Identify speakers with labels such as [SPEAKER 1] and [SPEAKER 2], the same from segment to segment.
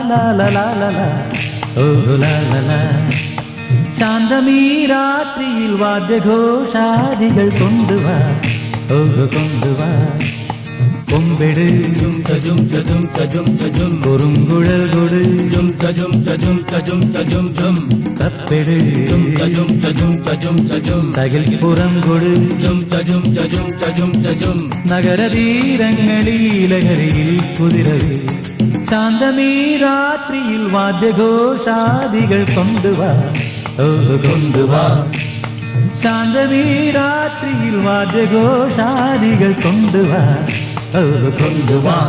[SPEAKER 1] ലാ ലാ ലാ ലാ ലാ ഓ ലാ ലാ ലാ ശാന്തമീ രാത്രിയിൽ വാദ്യഘോഷാദികൾ കൊണ്ടുവാ ഓ കൊണ്ടുവാ കൊമ്പെട്
[SPEAKER 2] Jum cha jum cha jum cha jum cha jum.
[SPEAKER 1] കുറുങ്കുഴൽ കൊട്
[SPEAKER 2] Jum cha jum cha jum cha jum cha jum jum.
[SPEAKER 1] തപ്പെട്
[SPEAKER 2] Jum cha jum cha jum cha jum cha jum.
[SPEAKER 1] തകിൽ പുറം കൊട്
[SPEAKER 2] Jum cha jum cha jum cha jum cha jum.
[SPEAKER 1] നഗരതീരങ്ങളിലഹരിയിൽ കുതിരവേ ശാന്തമീ രാത്രിയിൽ വാദ്യഘോഷാദികൾ കൊണ്ടുവാ ഓ കൊണ്ടുവാ ശാന്തമീ രാത്രിയിൽ വാദ്യഘോഷാദികൾ കൊണ്ടുവാ ഓ കൊണ്ടുവാ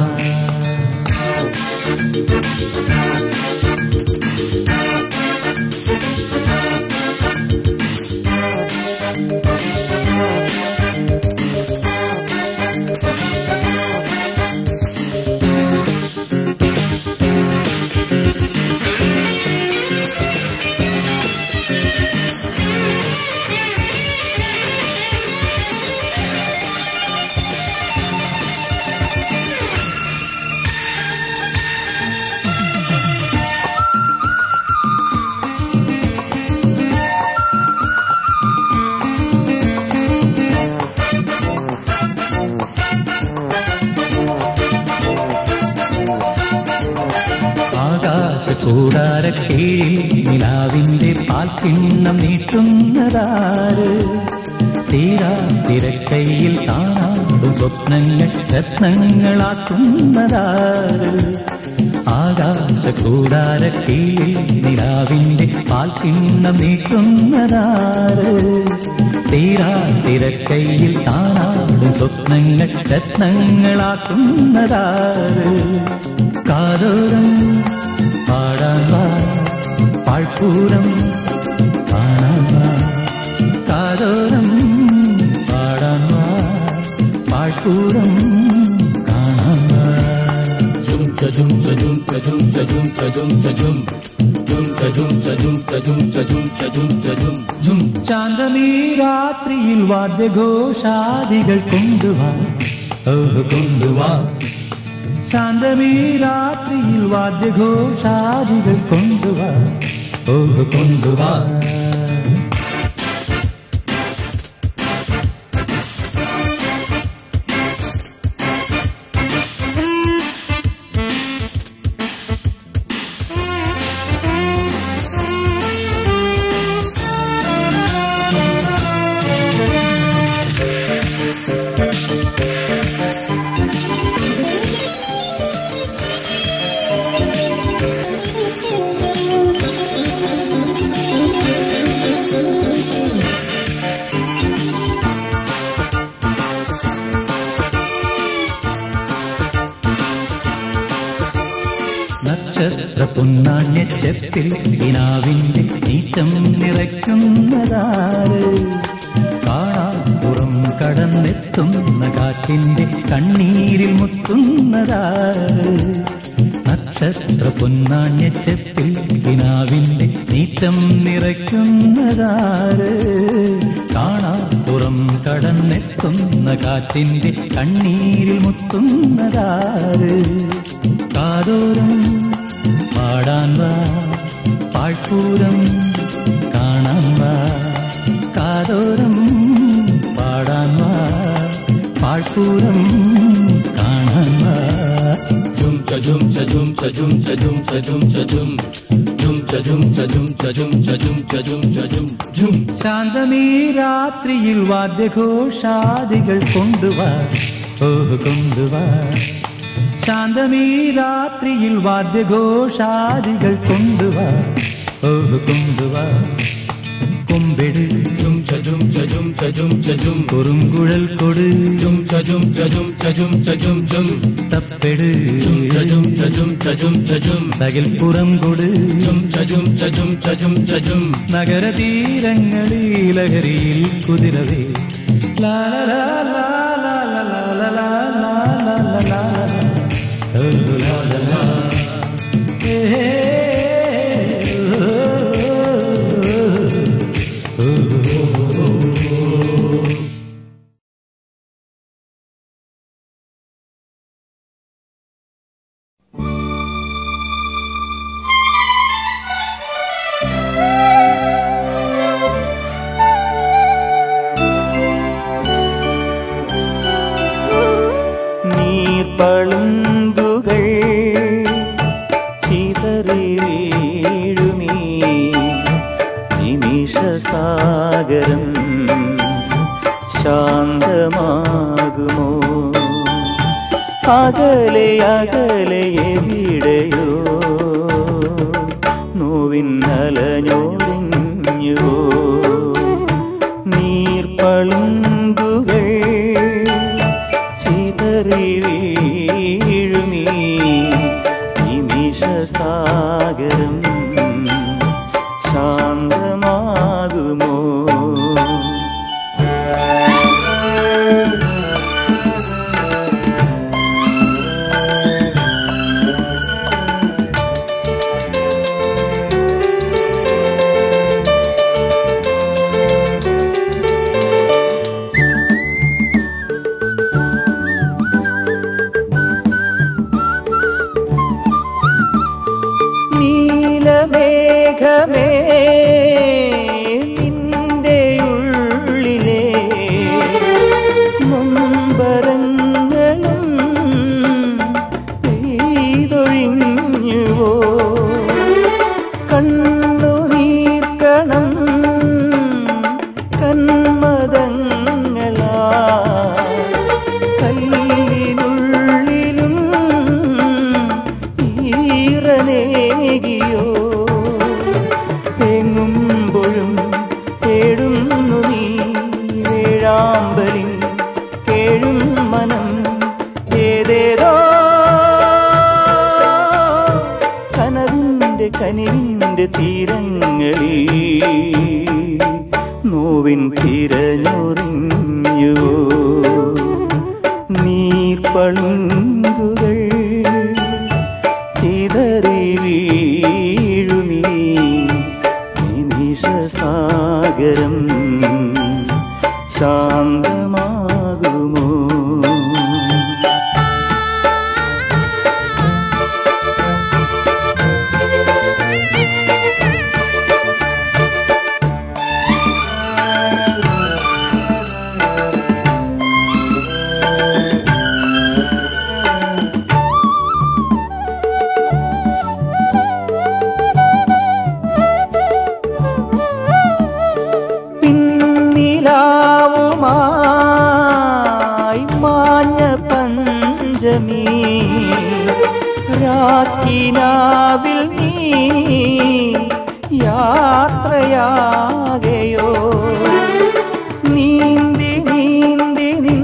[SPEAKER 1] ആകാശ കൂടാരക്കീഴിൽ നിലാവിന്റെ പാൽക്കിണ്ണം നീട്ടുന്നതാര് തീരാ തിരക്കൈയിൽ താനാടും സ്വപ്നങ്ങൾ രത്നങ്ങളാക്കുന്നതാര് ആകാശ കൂടാരക്കീഴിൽ നിലാവിന്റെ പാൽക്കിണ്ണം നീട്ടുന്നതാര് തീരാ തിരക്കൈയിൽ താനാടും സ്വപ്നങ്ങൾ രത്നങ്ങളാക്കുന്നതാര് കാതോരം പാടാൻ വാ പാഴ്പൂരം കാണാൻ വാ കാതോരം പാടാൻ വാ പാഴ്പൂരം കാണാൻ വാ
[SPEAKER 2] Jum cha jum cha jum cha jum cha jum cha jum cha jum. Jum cha jum cha jum cha jum cha jum cha jum cha jum. Jum.
[SPEAKER 1] ശാന്തമീ രാത്രിയിൽ വാദ്യഘോഷാദികൾ കൊണ്ടുവാ ഓ കൊണ്ടുവാ ശാന്തമീ രാത്രിയിൽ വാദ്യഘോഷാദികൾ കൊണ്ടുവാ ഓ കൊണ്ടുവാ നക്ഷത്ര പൊന്നാഞ്ഞ ചെപ്പിൽ കിനാവിന്റെ നീറ്റം നിറയ്ക്കുന്നതാര് കാണാപ്പുറം കടന്നെത്തുന്ന കാറ്റിന്റെ കണ്ണീരിൽ മുത്തുന്നതാര് നക്ഷത്ര പൊന്നാഞ്ഞ ചെപ്പിൽ കിനാവിന്റെ നീറ്റം നിറയ്ക്കുന്നതാര് കാണാപ്പുറം കടന്നെത്തുന്ന കാറ്റിന്റെ കണ്ണീരിൽ മുത്തുന്നതാര് കാതോരം പാടാൻ വാ പാഴ്പൂരം കാണാൻ വാ കാതോരം പാടാൻ വാ പാഴ്പൂരം കാണാൻ വാ
[SPEAKER 2] Jum cha jum cha jum cha jum cha jum cha jum cha jum. Jum cha jum cha jum cha jum cha jum cha jum cha jum. Jum.
[SPEAKER 1] ശാന്തമീ രാത്രിയിൽ വാദ്യഘോഷാദികൾ കൊണ്ടുവാ ഓ കൊണ്ടുവാ ശാന്തമീ രാത്രിയിൽ വാദ്യഘോഷാദികൾ കൊണ്ടുവാ ഓ കൊണ്ടുവാ കൊമ്പെട്
[SPEAKER 2] Jum cha jum cha jum cha jum cha jum.
[SPEAKER 1] കുറുങ്കുഴൽ കൊട്
[SPEAKER 2] Jum cha jum cha jum cha jum cha jum jum.
[SPEAKER 1] തപ്പെട്
[SPEAKER 2] Jum cha jum cha jum cha jum cha jum.
[SPEAKER 1] തകിൽ പുറം കൊട്
[SPEAKER 2] Jum cha jum cha jum cha jum cha jum.
[SPEAKER 1] നഗരതീരങ്ങളിൽ ലഹരിയിൽ കുതിരവേ ലാ ലാ ലാ ലാ ലാ ലാ ലാ ലാ ലാ ലാ ലാ ലാ. ഓ ലാ ലാ ലാ. ഏ, ഏ, ഓ, ഓ, ഓ, ഓ. ശാന്തമാകുമോ അകലെ അകലെ എവിടെയോ നോവിന്നലഞ്ഞോടിഞ്ഞുവോ നീർപ്പളുങ്കുകൾ ചിതറി വീഴുമീ നിമിഷസാഗരം ശാന്തമാകുമോ നീലമേഘമേ നിന്റെ ഉള്ളിലെ നൊമ്പരങ്ങളും പെയ്തൊഴിഞ്ഞുവോ കണ്ണു നീർക്കണം കന്മതങ്ങളാ കല്ലിനുള്ളിലും ഈറനേകിയോ തേങ്ങുമ്പോഴും തേടുന്നു നീ വേഴാമ്പലിൻ കേഴും മനം ഏതേതോ കനവിന്റെ കനിവിന്റെ തീരങ്ങളിൽ നോവിൻ തിരഞ്ഞൊറിഞ്ഞുവോ നീർപ്പളുങ്കുകൾ ചിതറി വീഴുമീ നിമിഷസാഗരം ശാന്തമാകുമോ പിന്നിലാവുമായി മാഞ്ഞ പഞ്ചമി രാക്കിനാവിൽ നീ യാത്രയാകയോ നീന്തി നീന്തി നിൻ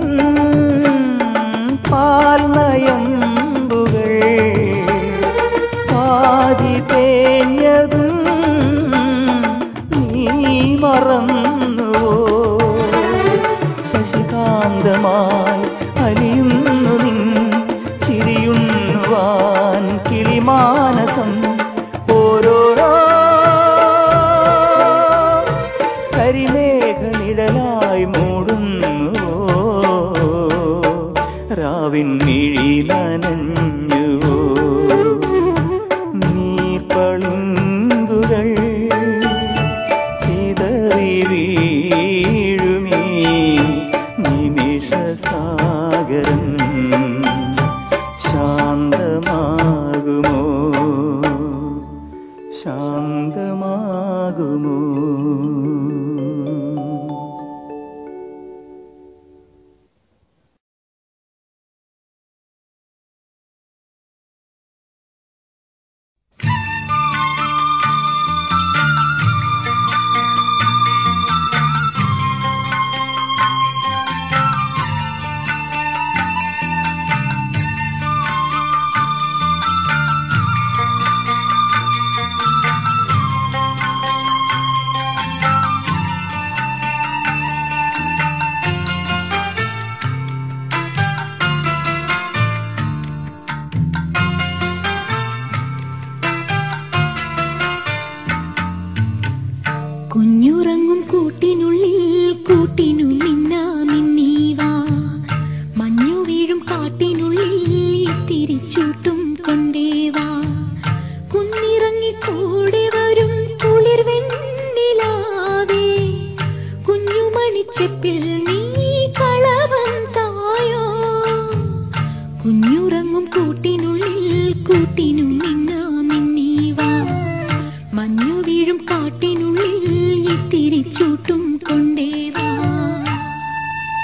[SPEAKER 1] പാൽനയമ്പുകൾ പാതി തേഞ്ഞതും നീ മറന്നുവോ ശശികാന്തമായി അലിയുന്നു നിൻ ചിരിയുണ്ണുവാൻ കിളിമാനസം ഓരോരോ കരിമേഘ നിഴലായി മൂടുന്നുവോ രാവിൻ മിഴിലനഞ്ഞുവോ നീർപ്പളുങ്കുകൾ ചിതറി വീഴുമീ നിമിഷസാഗരം ശാന്തമാകുമോ ശാന്തമാകുമോ
[SPEAKER 3] കുഞ്ഞുറങ്ങും കൂട്ടിനുള്ളിൽ കൂട്ടിനു നിന്നാ മിന്നീവാ മഞ്ഞു വീഴും കാട്ടിനുള്ളിൽ തിരിച്ചൂട്ടും കൊണ്ടേവാ കുന്നിറങ്ങി കൂടെ വരും കുളിർ വെണ്ണിലാവേ കുഞ്ഞുമണിച്ചെപ്പിൽ നീ കളവൻ തായോ കുഞ്ഞുറങ്ങും കൂട്ടിനുള്ളിൽ കൂട്ടിനു നിന്നാ മിന്നീവാ മഞ്ഞു വീഴും കാട്ടിനുള്ളിൽ ഇത്തിരി ചൂട്ടും കൊണ്ടേവാ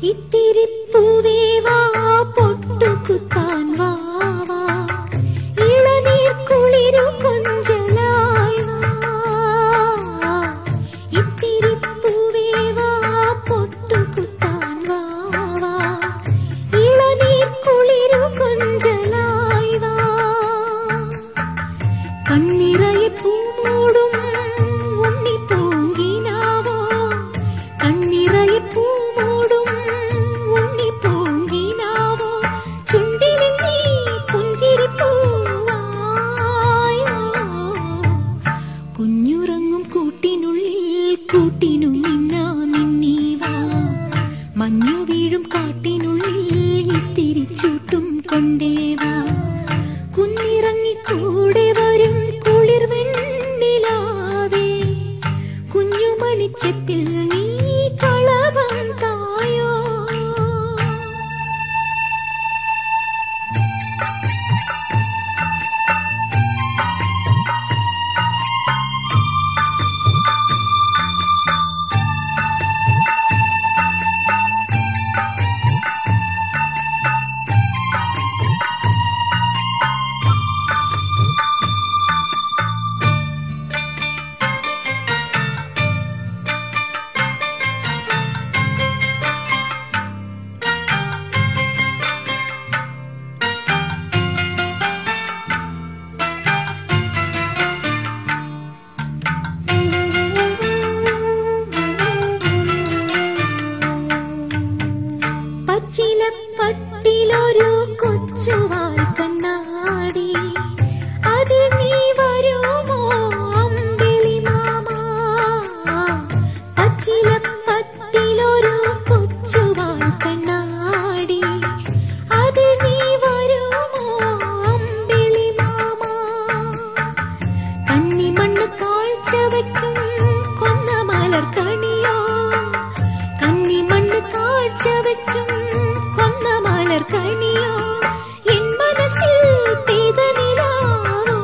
[SPEAKER 3] ഇത്തിരി പൂവേ വാ പൊട്ടുകുത്താൻ വാ വാ ഇളനീർ കുളിരു കൊഞ്ചലായി വാ ഇത്തിരി പൂവേ വാ പൊട്ടുകുത്താൻ വാ വാ ഇളനീർ കുളിരു കൊഞ്ചലായി വാ കണ്ണിറയെ പൂമൂടും ഉണ്ണി പൂങ്കിനാവോ കണ്ണിറയെ പൂമൂടും ഉണ്ണി പൂങ്കിനാവോ ചുണ്ടിലിൽ നീ പുഞ്ചിരി പൂവായോ കുഞ്ഞുറങ്ങും കൂട്ടിനുള്ളിൽ കൂട്ടിനു നിന്നാ നിന്നീവാ മഞ്ഞു വീഴും കാട്ടിനുള്ളിൽ ഇത്തിരി ചൂട്ടും കൊണ്ടേവാ കുന്നിറങ്ങി കൂടെ വരും കുളിർ വെണ്ണിലാവേ കുഞ്ഞുമണിച്ചെപ്പിൽ നീ കളവം തായോ പച്ചിലപ്പട്ടിലൊരു കൊച്ചുവാൽ കണ്ണാടി അതിൽ നീ വരുമോ അമ്പിളി മാമ പച്ചിലപ്പട്ടിലൊരു കൊച്ചുവാൽ കണ്ണാടി അതിൽ നീ വരുമോ അമ്പിളി മാമ കണ്ണിമണ്ണ് കാഴ്ച വയ്ക്കും കൊന്ന മലർ കണിയോ കണ്ണിമണ്ണ് കാഴ്ച വയ്ക്കും കൊന്ന മലർ കണിയോ എൻ മനസ്സിൽ പെയ്ത നിലാവോ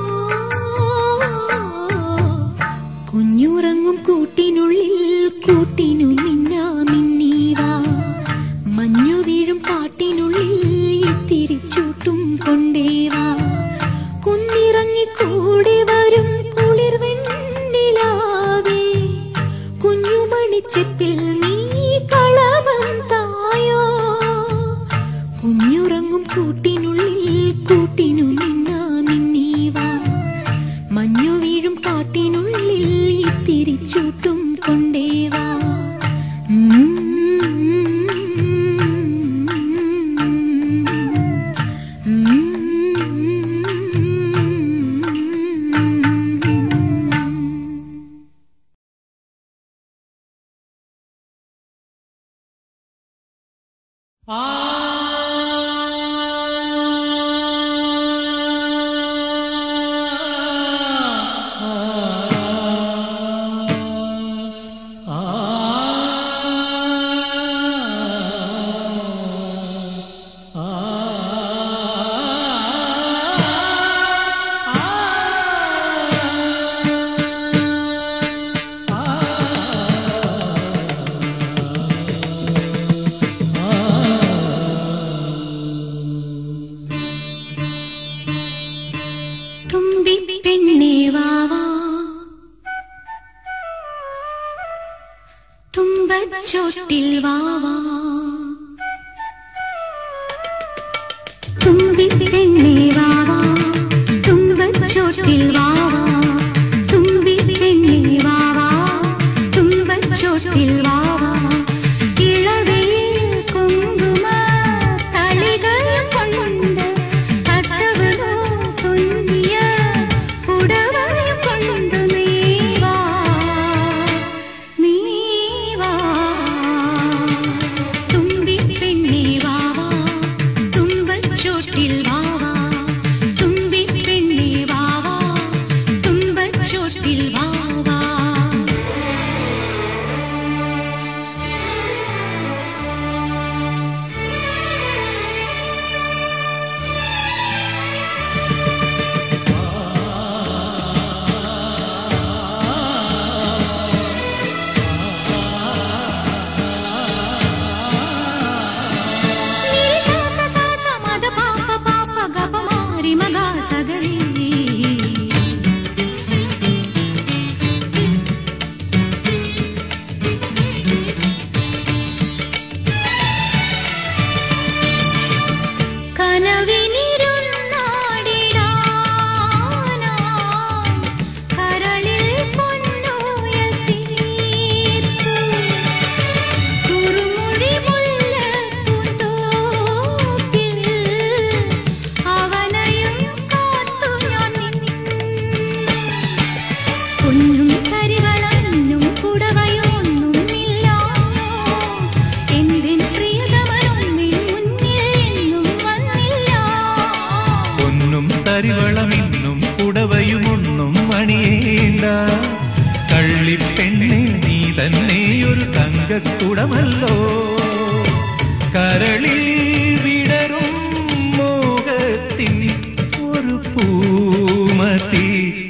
[SPEAKER 3] കുഞ്ഞുറങ്ങും കൂട്ടിനുള്ളിൽ കൂട്ടിനു നിന്നാ മിന്നീവാ മഞ്ഞു വീഴും കാട്ടിനുള്ളിൽ ഇത്തിരി ചൂട്ടും കൊണ്ടേവാ കുന്നിറങ്ങി കൂടെ വരും കുളിർ വെണ്ണിലാവേ കുഞ്ഞുമണിച്ചെപ്പിൽ നീ കളവം തായോ കുഞ്ഞുറങ്ങും കൂട്ടിനുള്ളിൽ കൂട്ടിനു നിന്നാ മിന്നീവാ മഞ്ഞു വീഴും കാട്ടിനുള്ളിൽ ഇത്തിരി ചൂട്ടും കൊണ്ടേവാ തുമ്പി പെണ്ണേ വാവാ തുമ്പച്ചോട്ടിൽ വാവാ തുമ്പി പെണ്ണേ വാവാ തുമ്പച്ചോട്ടിൽ വാവാ തുമ്പി പെണ്ണേ വാവാ തുമ്പച്ചോട്ടിൽ വാവാ ഇളവയിൽ കുങ്കുമ തളികൾ കൊണ്ട് കസവനോ തുന്നിയ ഉടവയും കൊണ്ട് നീവാ നീവാ തുമ്പി പെണ്ണേ വാവാ തുമ്പച്ചോട്ടിൽ വാവാ തുമ്പി പെണ്ണേ വാവാ
[SPEAKER 1] കരിവളമിന്നും കുടവയുമൊന്നും മണിയേണ്ട കള്ളിപ്പെണ്ണെ നീ തന്നെ ഒരു തങ്കക്കുടമല്ലോ കരളിൽ വിടരും മോഹത്തിൻ ഒരു പൂമതി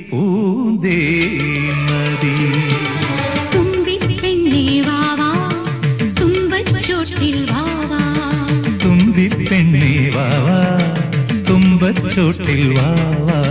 [SPEAKER 1] പൂന്തേമതി
[SPEAKER 3] തുമ്പിപ്പെണ്ണേ വാവാ തുമ്പച്ചോട്ടിൽ വാവാ
[SPEAKER 1] തുമ്പി പെണ്ണേ വാവാ തുമ്പച്ചോട്ടിൽ വാവാ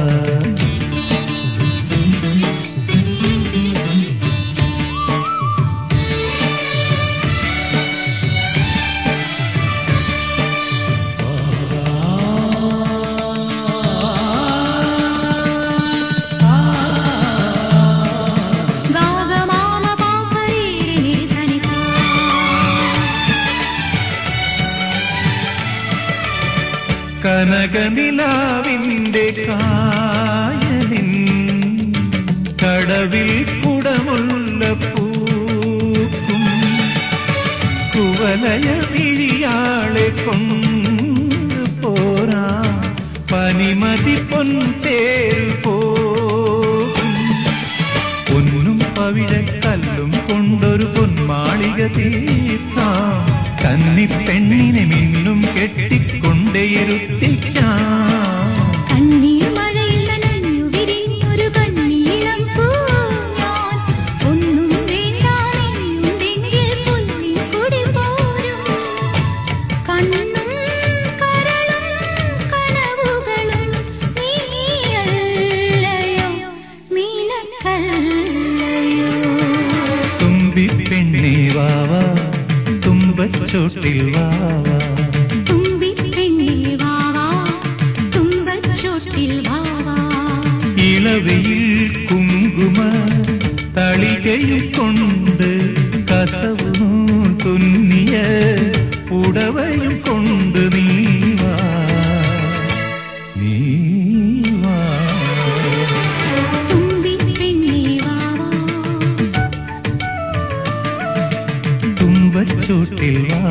[SPEAKER 3] ഗാഗമാമ പാപ്പരീരിനി സനിസാ
[SPEAKER 1] കനകനിലാവിന്റെ കായലിൻ കടവിൽ കുടമുള്ള പൂക്കും കുവലയ വിരിയാളെ കൊണ്ട് പോരാ പനിമതി പൊൻതേൽ പോകും പൊന്നും പവിഴക്കല്ലും കൊണ്ടൊരു പൊന്മാളിക തീർത്താം കന്നിപ്പെണ്ണിനെ മിന്നും കെട്ടിക്കൊണ്ടേയിരുത്തിക്കാം
[SPEAKER 3] കണ്ണീർ മഴയിൽ നനഞ്ഞു വിരിഞ്ഞൊരു കണ്ണീളം പൂ ഞാൻ ഒന്നും വേണ്ട നീയുണ്ടെങ്കിൽ പുല്ലി കുടി പോരും കണ്ണും കരളും കനവുകളും നീയല്ലയോ നീലക്കല്ലയോ
[SPEAKER 1] തുമ്പി പെണ്ണേ വാവാ തുമ്പച്ചോട്ടിൽ വാവാ
[SPEAKER 3] തുമ്പി പെണ്ണേ വാവാ തുമ്പച്ചോട്ടിൽ വാവാ
[SPEAKER 1] ഇളവയിൽ കുങ്കുമ തളികയും കൊണ്ട് കസവും തുന്നിയ പുടവയും കൊണ്ട് നീവാ നീവാ
[SPEAKER 3] തുമ്പി പെണ്ണേ വാവാ
[SPEAKER 1] തുമ്പച്ചോട്ടിൽ വാ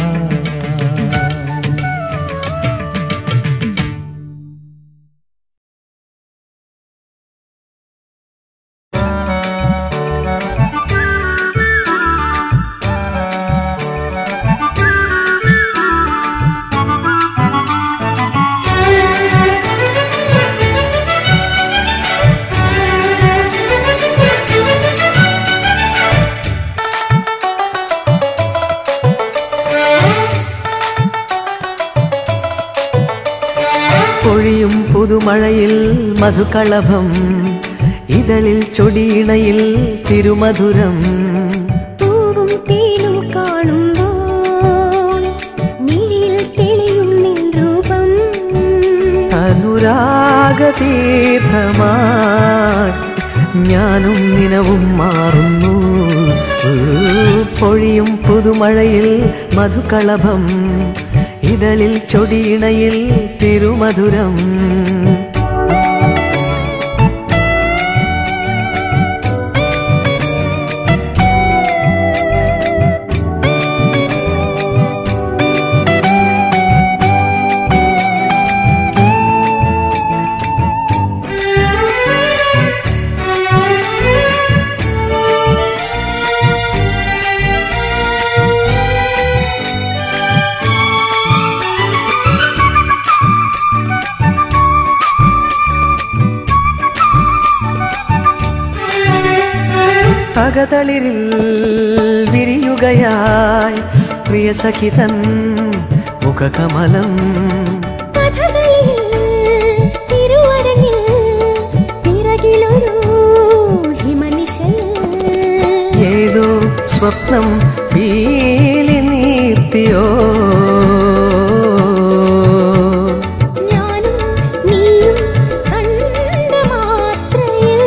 [SPEAKER 4] പൊഴിയും പുതുമഴയിൽ മധുകളഭം ഇതളിൽ ചൊടിയിണയിൽ തിരുമധുരം
[SPEAKER 3] പൂവും തേനും കാണുമ്പോൾ മിഴിയിൽ തെളിയും നിൻ രൂപം
[SPEAKER 4] അനുരാഗതീർത്ഥമായി ഞാനും നിനവും മാറുന്നു പൊഴിയും പുതുമഴയിൽ മധുകളഭം ഇതളിൽ ചൊടിയിണയിൽ തിരുമധുരം പകതളിരിൽ വിരിയുകയായി പ്രിയ സഖിതൻ മുഖകമലം
[SPEAKER 3] കഥകളിൽ തിരുവരങ്ങിൽ പിറകിലൊരു ഹിമനിശൽ
[SPEAKER 4] ഏതോ സ്വപ്നം പീലി നീർത്തിയോ
[SPEAKER 3] ഞാനും നീയും കണ്ട മാത്രയിൽ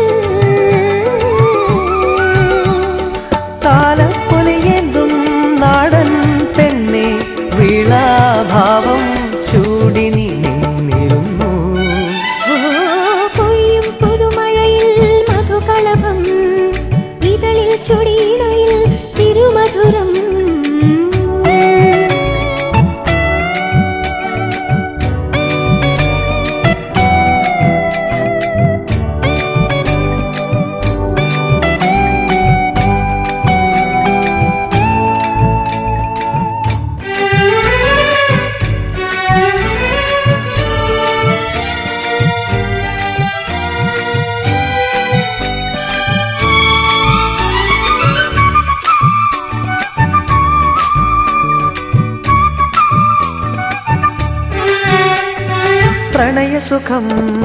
[SPEAKER 4] താലപ്പൊലിയേന്തും നാടൻ പെണ്ണെ വീളാഭാവം ചൂടി നീ നിന്നിരുന്നു
[SPEAKER 3] ഓ, പൊഴിയും പുതുമഴയിൽ മധുകളഭം ഇതളിൽ ചൊടിയിണയിൽ തിരുമധുരം
[SPEAKER 4] പ്രണയസുഖം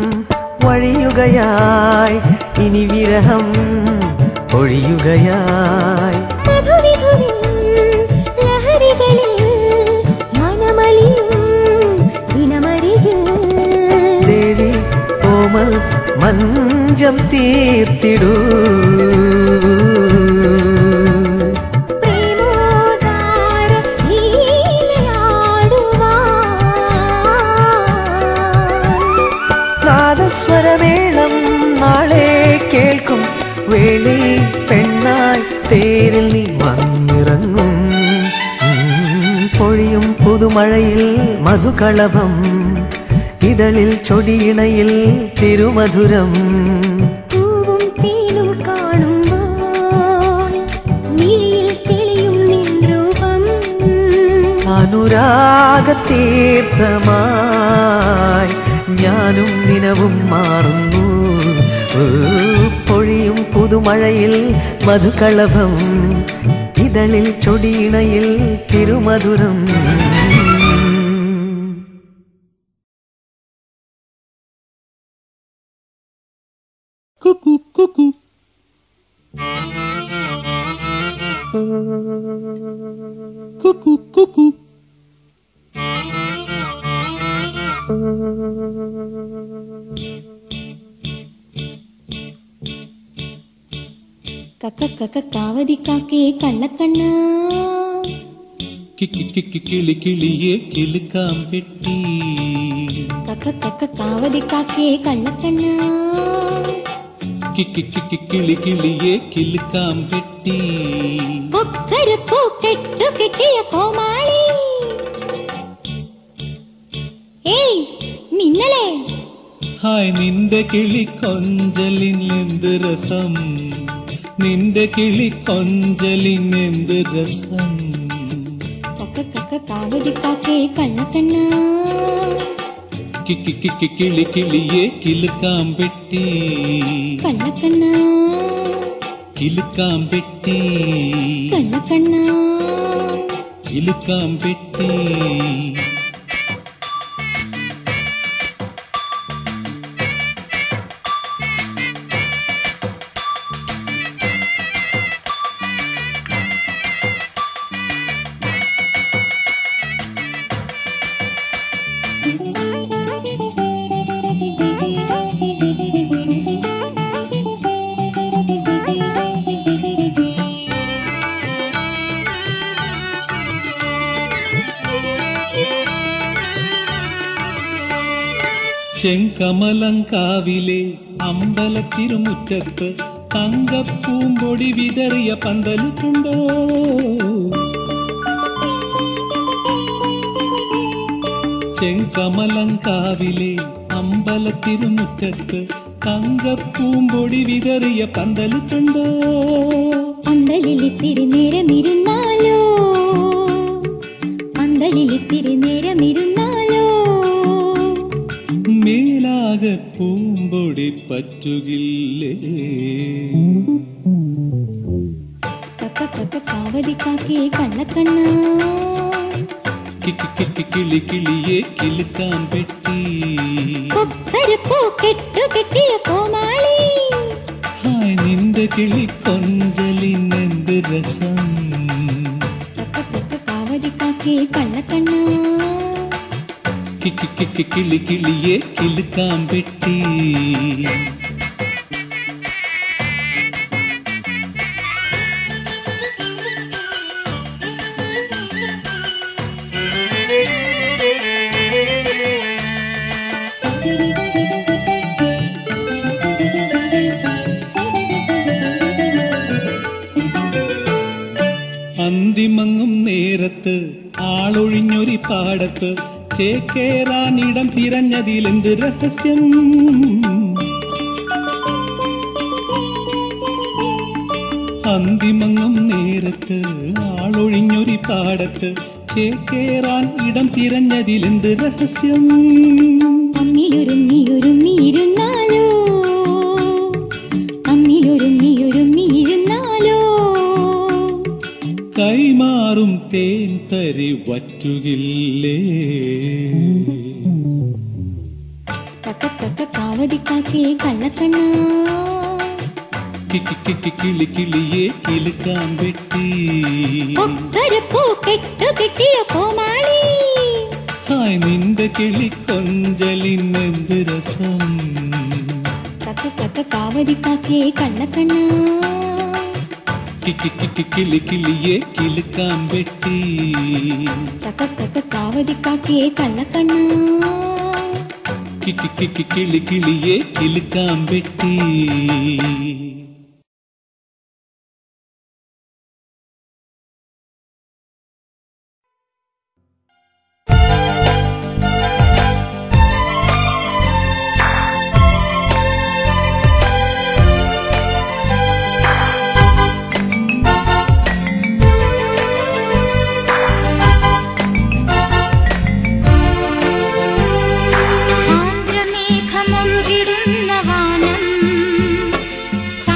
[SPEAKER 4] വഴിയുകയായി ഇനി വിരഹം ഒഴിയുകയായി
[SPEAKER 3] മധുവിധുരിൽ ലഹരികളിൽ മനമലിയും ദിനമരികിൽ
[SPEAKER 4] ദേവി കോമൽ മഞ്ചം തീർത്തിടൂ
[SPEAKER 3] പ്രേമോദാര ലീലയാടുവാൻ
[SPEAKER 4] നാദസ്വരമേളം നാളെ കേൾക്കും വേളി പെണ്ണായി തേരിൽ നീ വന്നിറങ്ങും ഉം, പൊഴിയും പുതുമഴയിൽ മധുകളഭം ഇതളിൽ ചൊടിയിണയിൽ തിരുമധുരം
[SPEAKER 3] പൂവും തേനും കാണുമ്പോൾ മിഴിയിൽ തെളിയും നിൻ രൂപം
[SPEAKER 4] അനുരാഗതീർത്ഥമായി ഞാനും നിനവും മാറുന്നു ഓ, പൊഴിയും പുതുമഴയിൽ മധുകളഭം ഇതളിൽ ചൊടിയിണയിൽ തിരുമധുരം
[SPEAKER 1] കുക്കു കുക്കു കുക്കു കുക്കു
[SPEAKER 3] കക്ക കക്ക കാവതി കാക്കേ കള്ളക്കണ്ണ
[SPEAKER 1] കിക്കി കിക്കി കിളി കിളിയെ കിലുക്കാം പെട്ടി
[SPEAKER 3] കക്ക കക്ക കാവതി കാക്കേ കള്ളക്കണ്ണ
[SPEAKER 1] കിക്കി കിക്കി കിളി കിളിയെ കിലുക്കാം പെട്ടി
[SPEAKER 3] കൊക്കരപ്പൂ കെട്ടു കെട്ടിയ കോമാളി ഏയ് മിന്നലേ
[SPEAKER 1] ഹായ് നിന്റെ കിളി കൊഞ്ചലിൻ എന്ത് രസം നിന്റെ കിളി കൊഞ്ചലിൻ എന്ത് രസം
[SPEAKER 3] കക്ക കക്ക കാവതി കാക്കേ കള്ളക്കണ്ണ
[SPEAKER 1] കിക്കി കിക്കി കിളി കിളിയെ കിലുക്കാം പെട്ടി
[SPEAKER 3] കള്ളക്കണ്ണ
[SPEAKER 1] കിലുക്കാം പെട്ടി
[SPEAKER 3] കള്ളക്കണ്ണ
[SPEAKER 1] കിലുക്കാം പെട്ടി ചെങ്കമലങ്കാവിലെ അമ്പലത്തിരുമുറ്റത്ത് തങ്കപ്പൂമ്പൊടി വിതറിയ പന്തലിട്ടുണ്ടോ ചെങ്കമലങ്കാവിലെ അമ്പലത്തിരുമുറ്റത്ത് തങ്കപ്പൂമ്പൊടി വിതറിയ പന്തലിട്ടുണ്ടോ
[SPEAKER 3] പന്തലിലിത്തിരി നേരമിരുന്നാലോ പന്തലിലിത്തിരി നേരമിരുന്നാലോ
[SPEAKER 1] മേലാകെ പൂമ്പൊടി പറ്റുകില്ലേ
[SPEAKER 3] കക്ക കക്ക കാവതി കാക്കേ കള്ളക്കണ്ണ
[SPEAKER 1] കിക്കി കിക്കി കിളി കിളിയെ കിലുക്കാൻ പെട്ടി
[SPEAKER 3] കൊക്കരപ്പൂ കെട്ടു കെട്ടിയ കോമാളി
[SPEAKER 1] ഹായ് നിന്റെ കിളി കൊഞ്ചലിനെന്ത് രസം
[SPEAKER 3] കക്ക കക്ക കാവതി കാക്കേ കള്ളക്കണ്ണ
[SPEAKER 1] കിക്കി കിക്കി കിളി കിളിയെ കിലുക്കാൻ പെട്ടി അന്തിമങ്ങും നേരത്ത് ആളൊഴിഞ്ഞൊരി പാടത്ത് ചേക്കേറാൻ ഇടം തിരഞ്ഞതിലെന്ത് രഹസ്യം അന്തിമങ്ങും നേരത്ത് ആളൊഴിഞ്ഞൊരി പാടത്ത് ചേക്കേറാൻ ഇടം തിരഞ്ഞതിലെന്ത് രഹസ്യം
[SPEAKER 3] അമ്മിലൊരുമ്മിയൊരുമ്മിയിരുന്നാലോ അമ്മിലൊരുമ്മിയൊരുമ്മിയിരുന്നാലോ
[SPEAKER 1] കൈമാറും തേൻ തരി വറ്റുകില്ലേ
[SPEAKER 3] കക്ക കാവതിക്കാക്കേ കള്ളക്കണ്ണ
[SPEAKER 1] കിക്കി കിക്കി കിളി കിളിയെ കിലുക്കാൻ വെട്ടി
[SPEAKER 3] ഒക്കരപ്പൂ കെട്ടു കിട്ടിയ കോമാളി
[SPEAKER 1] ഹായ് നിന്റെ കിളി കൊഞ്ചലിനെന്ത് രസം
[SPEAKER 3] കക്ക കക്ക കാവതിക്കാക്കേ കള്ളക്കണ്ണ
[SPEAKER 1] കിക്കി കിക്കി കിളി കിളിയെ കിലുക്കാൻ വെട്ടി
[SPEAKER 3] കക്ക കക്ക കാവതിക്കാക്കേ കള്ളക്കണ്ണ
[SPEAKER 1] കിക്കി കിക്കി കിളി കിളിയെ കിലുക്കാൻ വെട്ടി
[SPEAKER 3] സാന്ദ്രമേഘമൊഴുകിടുന്ന വാനം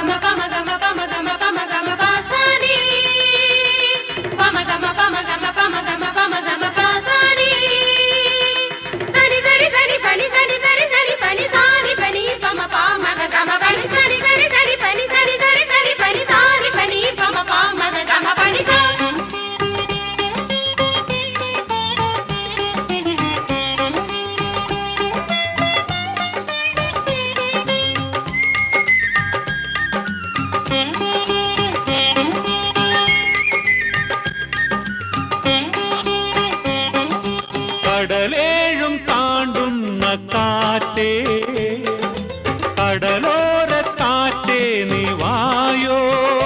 [SPEAKER 1] കടലേഴും താണ്ടുന്ന കാറ്റേ കടലോര കാറ്റേ നീ വായോ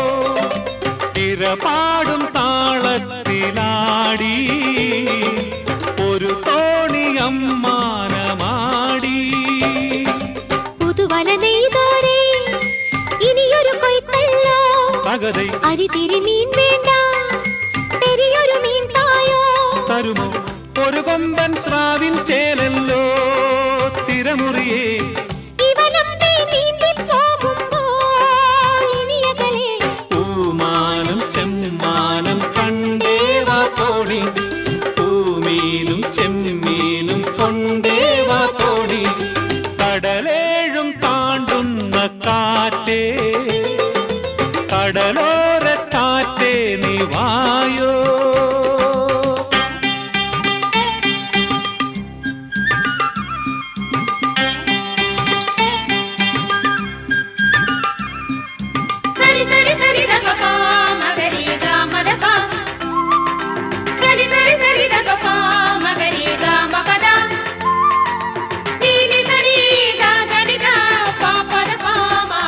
[SPEAKER 1] തിരപാടും താളത്തിലാടി ഒരു തോണിയമ്മാനമാടി
[SPEAKER 3] പുതുവല നെയ്തോരേ ഇനിയൊരു കൊയ്ത്തല്ലോ
[SPEAKER 1] തകതൈ
[SPEAKER 3] അരിതിരി മീൻ വേണ്ട പെരിയൊരു മീൻ തായോ
[SPEAKER 1] തരുമോ ഒരു കൊമ്പൻ സ്രാവിൻ ചേലല്ലോ തിരമുറിയേ
[SPEAKER 3] ഇവനൊക്കെ നീന്തി പോകുമ്പോൾ ഇനിയകലെ
[SPEAKER 1] പൂമാനം ചെമ്മാനം കണ്ടേവാ തോണി പൂമീനും ചെമ്മീനും കൊണ്ടേവാ തോണി കടലേഴും താണ്ടുന്ന കാറ്റേ കടലോര കാറ്റേ നീ വായോ
[SPEAKER 3] സരി സരി സരി ദപപ മഗരി ഗ മദപ സരി സരി സരി ദപപ മഗരി ഗ മപദ നീനി സരി ദ ധനി ദ പ പദ പ മ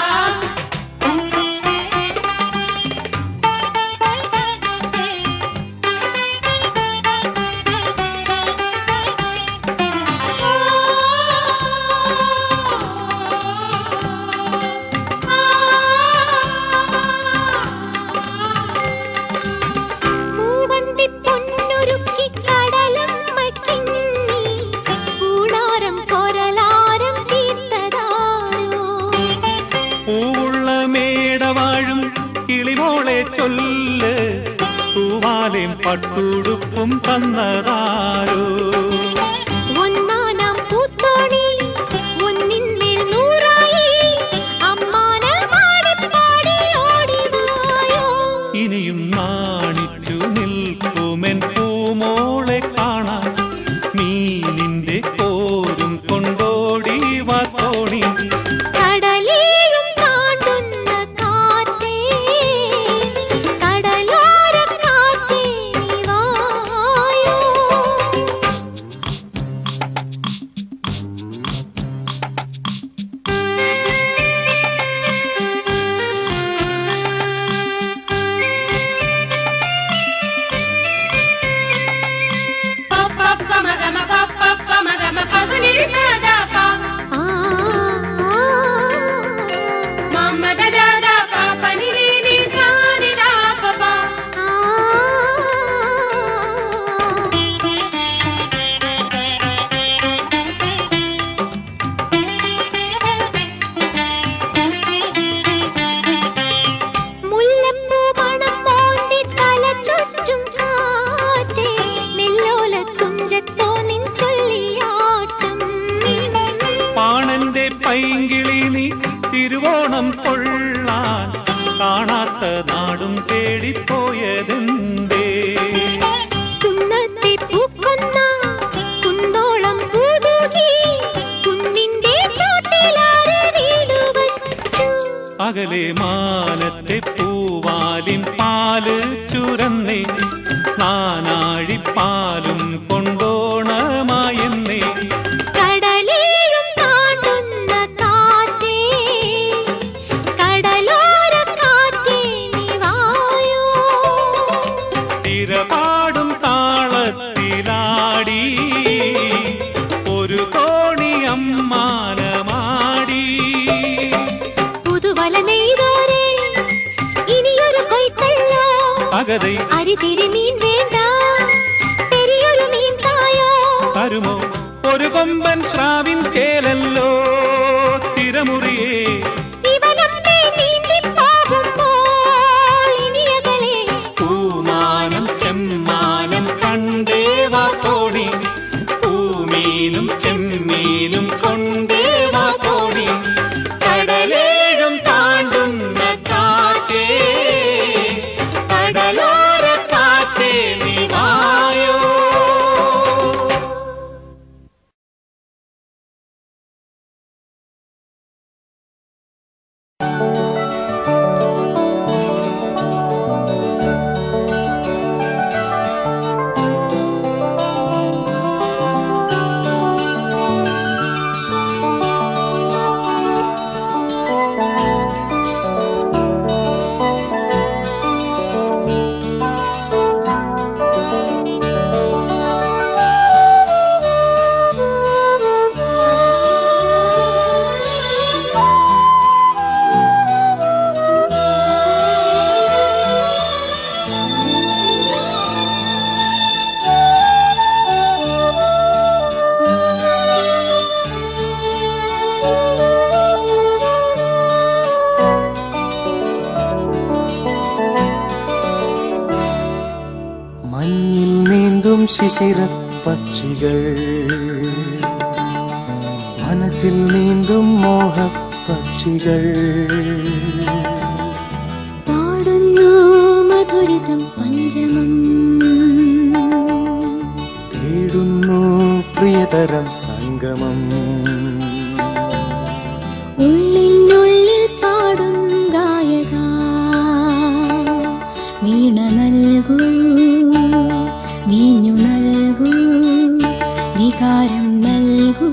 [SPEAKER 3] മൂവന്തി പൊന്നുരുക്കി കടലമ്മക്കിന്നി കൂടാരം കൊരലാരം തീർത്തതായോ
[SPEAKER 1] പൂവുള്ള മേടവാഴും കിളിമോളെ ചൊല്ല് പൂവാലേം പട്ടുടുപ്പും തന്നതാരോ
[SPEAKER 3] ഒന്നാനാം പൂത്തോണി ഒന്നിന്മേൽ നൂറായി അമ്മാനമാടി പാടി ഓടിവായോ
[SPEAKER 1] ഇനിയും നാണിച്ചു നിൽക്കുമെൻ പൂമോളെ കാണാൻ മീനിന്റെ കോരും കൊണ്ടോടി വാ തോണി
[SPEAKER 3] കടലേഴും താണ്ടുന്ന കാറ്റേ കടലോര കാറ്റേ നീ വായോ മുല്ലപ്പൂ മണം മോന്തി തല ചുറ്റും കാറ്റേ നെല്ലോല തുഞ്ചത്തോ നിൻ ചൊല്ലിയാട്ടം
[SPEAKER 1] പാണന്റെ പൈങ്കിളി നീ തിരുവോണം കൊള്ളാൻ കാണാത്ത നാടും തേടിപ്പോയതെന്തേ
[SPEAKER 3] കുന്നത്തെ പൂക്കൊന്ന കുന്തോളം പൂതൂകി കുന്നിന്റെ ചോട്ടിലാരെ വീട് വച്ചു
[SPEAKER 1] അകലെ മാനത്തെ പൂവാലിൻ പാല് ചുരന്നേ നാനാഴിപ്പാലും കൊണ്ടോണമായെന്നേ
[SPEAKER 3] കടലേഴും താണ്ടുന്ന കാറ്റേ കടലോര കാറ്റേ നീ വായോ
[SPEAKER 1] തിരപാടും താളത്തിലാടി ഒരു തോണി അമ്മാനമാടി
[SPEAKER 3] പുതുവല നെയ്തോരേ ഇനിയൊരു കൊയ്ത്തല്ലോ
[SPEAKER 1] അകതൈ
[SPEAKER 3] അരിതിരി മീൻ വേണ്ട പെരിയൊരു മീൻ തായോ
[SPEAKER 1] തരുമോ ഒരു കൊമ്പൻ സ്രാവിൻ കേലല്ലോ തിരമുറിയേ
[SPEAKER 3] ഇവനൊക്കെ നീ
[SPEAKER 1] ശിശിര പക്ഷികൾ മനസ്സിൽ നീന്തും മോഹ പക്ഷികൾ
[SPEAKER 3] പാടുന്നു മധുരിതം പഞ്ചമം
[SPEAKER 1] തേടുന്നു പ്രിയതരം സംഗമം
[SPEAKER 3] ഉള്ളിനുള്ളിൽ പാടും ഗായക വീണ നൽകൂ വീഞ്ഞു നൽകൂ വികാരം നൽകൂ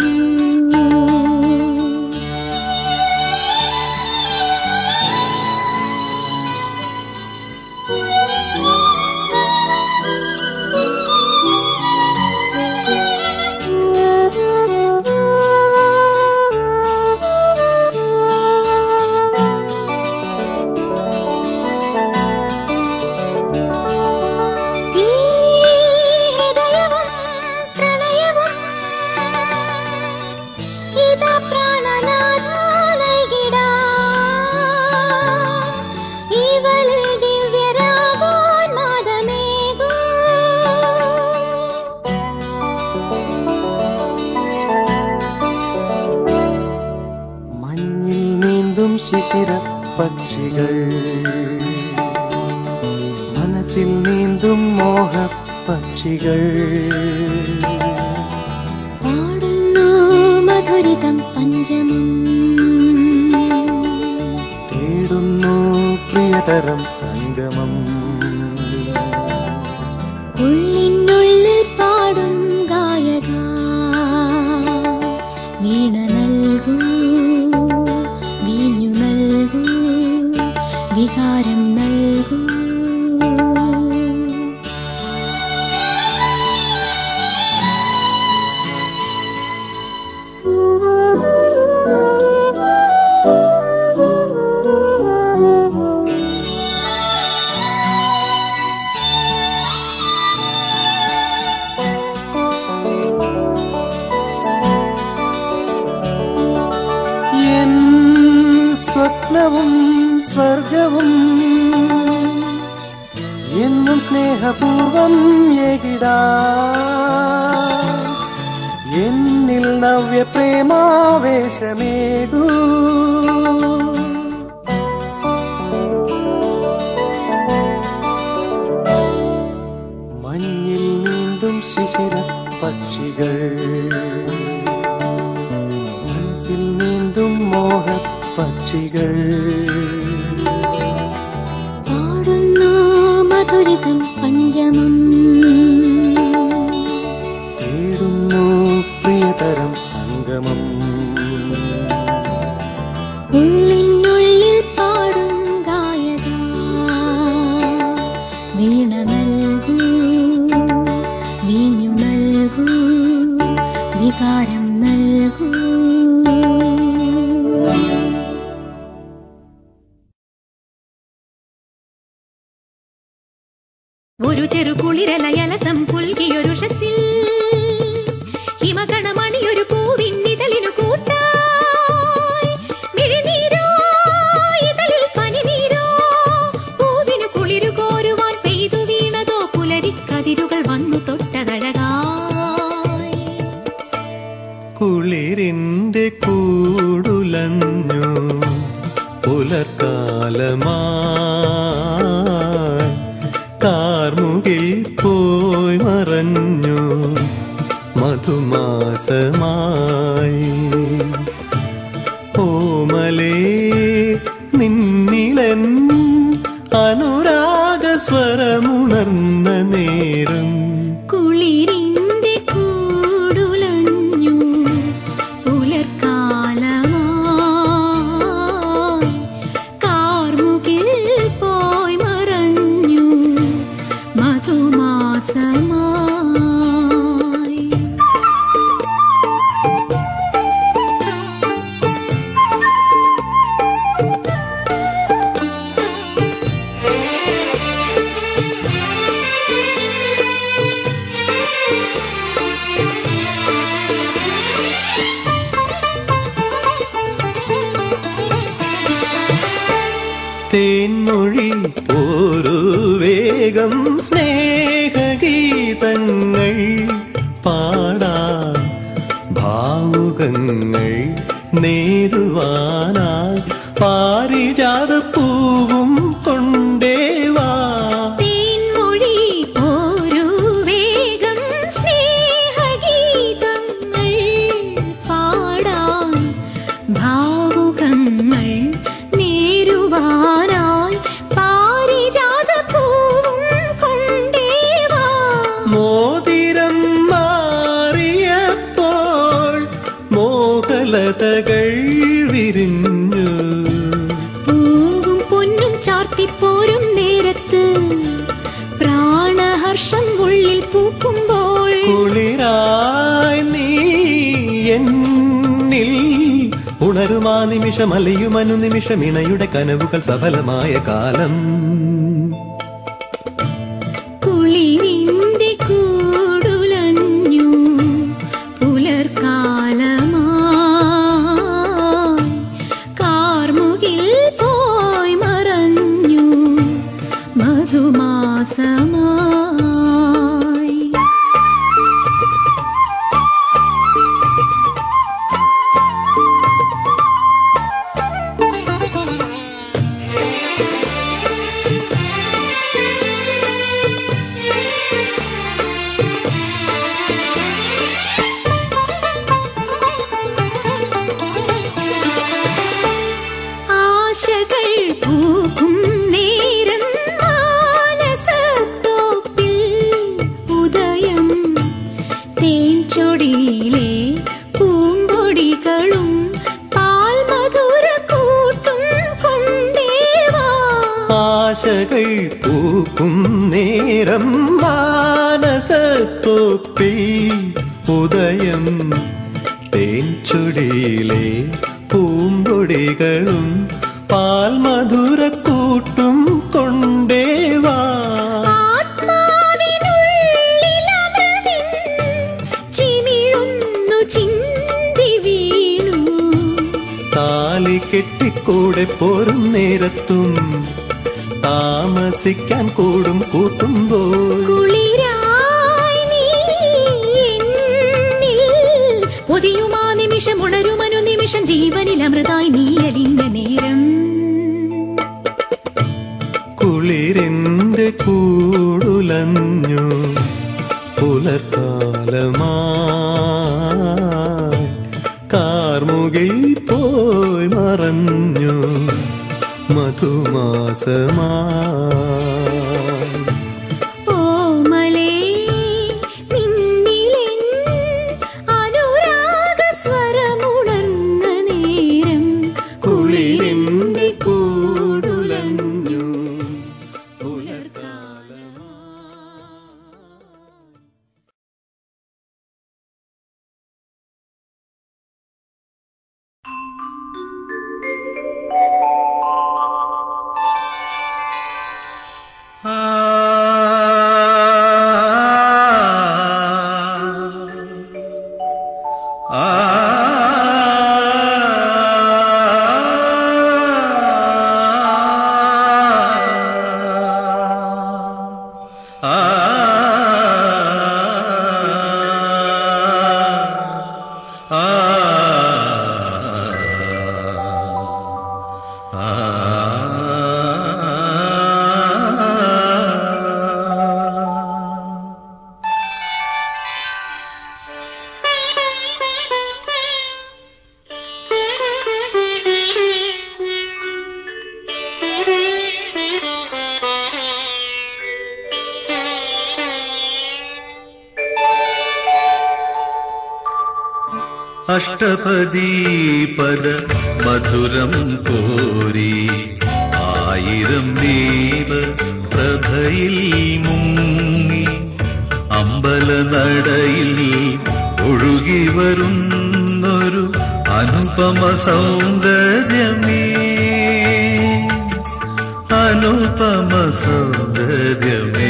[SPEAKER 3] ഈ ഹൃദയവും പ്രണയവും ഇതാ പ്രാണനാഥ നൽകിടാ ഇവളിൽ ദിവ്യരാഗോന്മാദമേകൂ
[SPEAKER 1] മഞ്ഞിൽ നീന്തും ശിശിര പക്ഷികൾ മനസ്സിൽ നീന്തും മോഹ പക്ഷികൾ
[SPEAKER 3] പാടുന്നു മധുരിതം പഞ്ചമം
[SPEAKER 1] തേടുന്നു പ്രിയതരം സംഗമം
[SPEAKER 3] ഉള്ളിനുള്ളിൽ പാടും ഗായക വീണ നൽകൂ വീഞ്ഞു നൽകൂ വികാരം നൽകൂ
[SPEAKER 1] എൻ സ്വപ്നവും സ്വർഗവും എന്നും സ്നേഹപൂർവം ഏകിടാ എന്നിൽ നവ്യ പ്രേമാവേശമേകൂ മഞ്ഞിൽ നീന്തും ശിശിര പക്ഷികൾ മനസ്സിൽ നീന്തും മോഹ പക്ഷികൾ
[SPEAKER 3] പാടുന്നു മധുരിതം പഞ്ചമം
[SPEAKER 1] തേടുന്നു പ്രിയതരം സംഗമം
[SPEAKER 3] ഉള്ളിനുള്ളിൽ പാടും ഗായക വീണ നൽകൂ വീഞ്ഞു നൽകൂ വികാരം നൽകൂ
[SPEAKER 5] ഒരു ചെറു കുളിരലയലസം പുൽകിയൊരു ഷസിൽ ഹിമകണമണിയൊരു പൂവിന്നിതളിനു കൂട്ടായി മിഴിനീരോ ഇതളിൽ പനിനീരോ പൂവിനു കുളിരു കോരുവാൻ പെയ്തു വീണതോ പുലരിക്കതിരുകൾ വന്നു തൊട്ടതഴകായി
[SPEAKER 1] കുളിരിന്റെ കൂടുലഞ്ഞു പുലർക്കാലമായി കാർമുകിൽ പോയി മറഞ്ഞു മധുമാസമായി ഓമലേ നിന്നിലൻ അനുരാഗ സ്വരമുണർന്ന നേരം
[SPEAKER 5] കുളിരിന്റെ കൂടുലഞ്ഞു പുലർക്കാലമായി കാർമുകിൽ പോയി മറഞ്ഞു മധുമാസമായി
[SPEAKER 1] തേൻമൊഴി ഒരു വേഗം സ്നേഹഗീതങ്ങൾ നേരുവാനായി പാരിജാത പൂവും കൊണ്ടേവാ
[SPEAKER 5] തേൻമൊഴി ഒരു വേഗം സ്നേഹഗീതങ്ങൾ പാടാൻ ഭാവുകങ്ങൾ നേരുവാനായി പാരിജാത പൂവും കൊണ്ടേവാ
[SPEAKER 1] മോതിരം മാറിയപ്പോൾ മോഹലതകൾ വിരിഞ്ഞു
[SPEAKER 5] പൂവും പൊന്നും ചാർത്തിപ്പോരും നേരത്ത് പ്രാണഹർഷം ഉള്ളിൽ പൂക്കുമ്പോൾ
[SPEAKER 1] കുളിരായി നീ എന്നിൽ ഉണരുമാ നിമിഷം അലയുമനു നിമിഷം ഇണയുടെ കനവുകൾ സഫലമായ കാലം
[SPEAKER 5] കുളിരിന്റെ കൂടുലഞ്ഞു പുലർക്കാലമായി കാർമുകിൽ പോയി മറഞ്ഞു മധുമാസമായി ആശകൾ പൂക്കും നേരം മാനസത്തോപ്പിൽ ഉദയം തേൻചൊടിയിലെ പൂമ്പൊടികളും പാൽമധുര കൂട്ടും കൊണ്ടേവാ
[SPEAKER 1] ആശകൾ പൂക്കും നേരം മാനസത്തോപ്പിൽ ഉദയം തേൻചുടിയിലെ പൂമ്പൊടികളും പാൽമധുരക്കൂട്ടും കൊണ്ടേവാ
[SPEAKER 5] ആത്മാവിനുള്ളിലമൃതിൻ ചിമിഴുന്നു ചിന്തി വീണു
[SPEAKER 1] താലി കെട്ടിക്കൂടെ പോരും നേരത്തും താമസിക്കാൻ കൂടും കൂട്ടുമ്പോൾ
[SPEAKER 5] കുളിരായി നീ എന്നിൽ പൊതിയുമാ നിമിഷം ഉണരുമനു നിമിഷം ജീവനിൽ അമൃതായി നീ അലിഞ്ഞ നേരം
[SPEAKER 1] കുളിരിന്റെ കൂടുലഞ്ഞു പുലർക്കാലമായി കാർമുകിൽ പോയി മറഞ്ഞു മധുമാസമായി
[SPEAKER 5] ഓമലേ നിന്നിലെൻ അനുരാഗ സ്വരമുണർന്ന നേരം കുളിരിന്റെ കൂടുലഞ്ഞു പുലർക്കാലമായി
[SPEAKER 1] അഷ്ടപദീപദ മധുരം കോരി ആയിരം ദീപ പ്രഭയിൽ മുങ്ങി അമ്പലനടയിൽ ഒഴുകി വരുന്നൊരു അനുപമ സൗന്ദര്യമേ അനുപമ സൗന്ദര്യമേ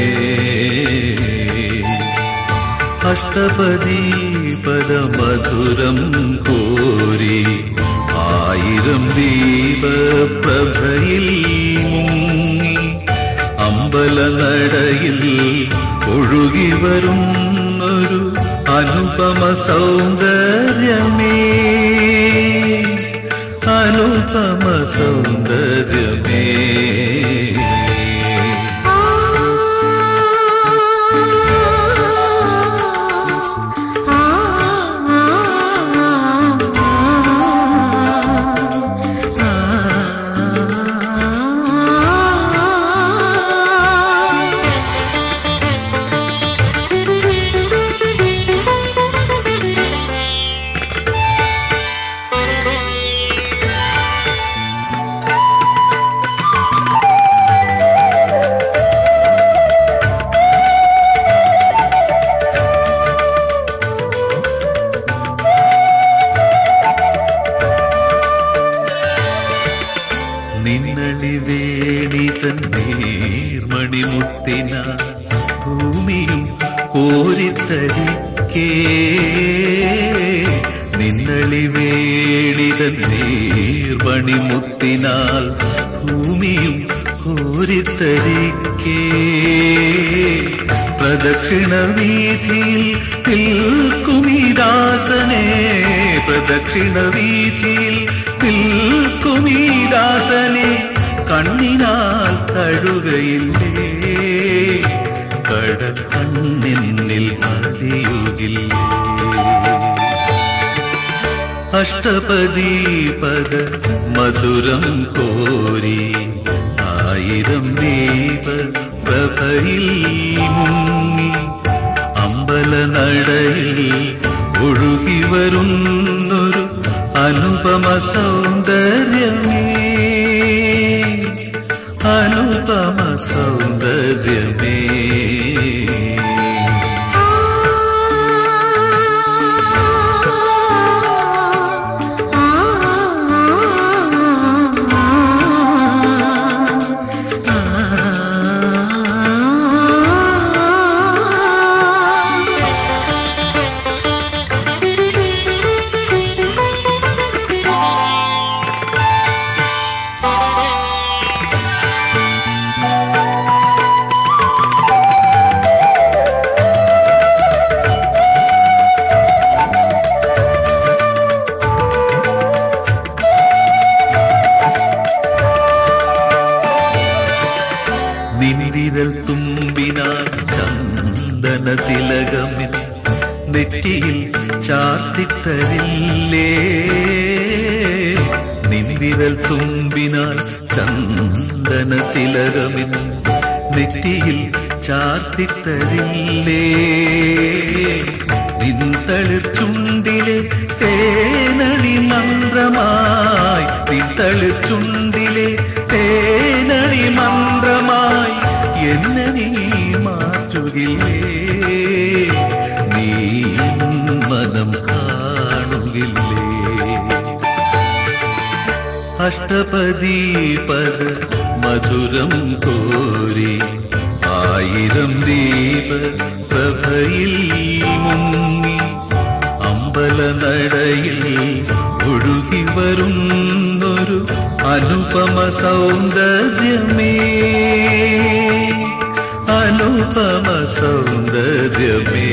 [SPEAKER 1] അഷ്ടപദീപദ മധുരം കോരി ആയിരം ദീപപ്രഭയിൽ മുങ്ങി അമ്പലനടയിൽ ഒഴുകി വരുന്നൊരു അനുപമ സൗന്ദര്യമേ അനുപമ സൗന്ദര്യമേ നിന്നളി വേണി തന്നീർമണി മുത്തിന ഭൂമിയും കോരിത്തരിക്കേ നിന്നളി വേണി തന്നീർമണി മുത്തിനാൽ ഭൂമിയും കോരിത്തരിക്കേ പ്രദക്ഷിണ വീതിയിൽ നിൽക്കുമീദാസനെ പ്രദക്ഷിണ വീതിയിൽ നിൽക്കുമീദാസനെ കണ്ണിനാൽ തഴുകയില്ലേ കടക്കണ്ണിന്നിൽ മതിയുകില്ലേ അഷ്ടപദീപദ മധുരം കോരി ആയിരം ദീപ പ്രഭയിൽ മുങ്ങി അമ്പല നടയിൽ ഒഴുകി വരുന്നൊരു അനുപമ സൗന്ദര്യമേ അനുപമ സൗന്ദര്യമേ നിൻവിരൽ തുമ്പിനാൽ ചന്ദന തിലകമിൻ നെറ്റിയിൽ ചാർത്തിത്തരില്ലേ നിൻവിരൽ തുമ്പിനാൽ ചന്ദന തിലകമിൻ നെറ്റിയിൽ ചാർത്തിത്തരില്ലേ നിൻതളിർ ചുണ്ടിലെ തേനടി മന്ത്രമായി നിൻതളിർ ചുണ്ടിലെ തേനടി മന്ത്രമായി എന്നെ നീ മാറ്റുകില്ലേ നീ മനം കാണുകില്ലേ അഷ്ടപദീപദ മധുരം കോരി ആയിരം ദീപ പ്രഭയിൽ മുങ്ങി അമ്പല നടയിൽ ഒഴുകി വരുന്നൊരു അനുപമ സൗന്ദര്യമേ അനുപമ സൗന്ദര്യമേ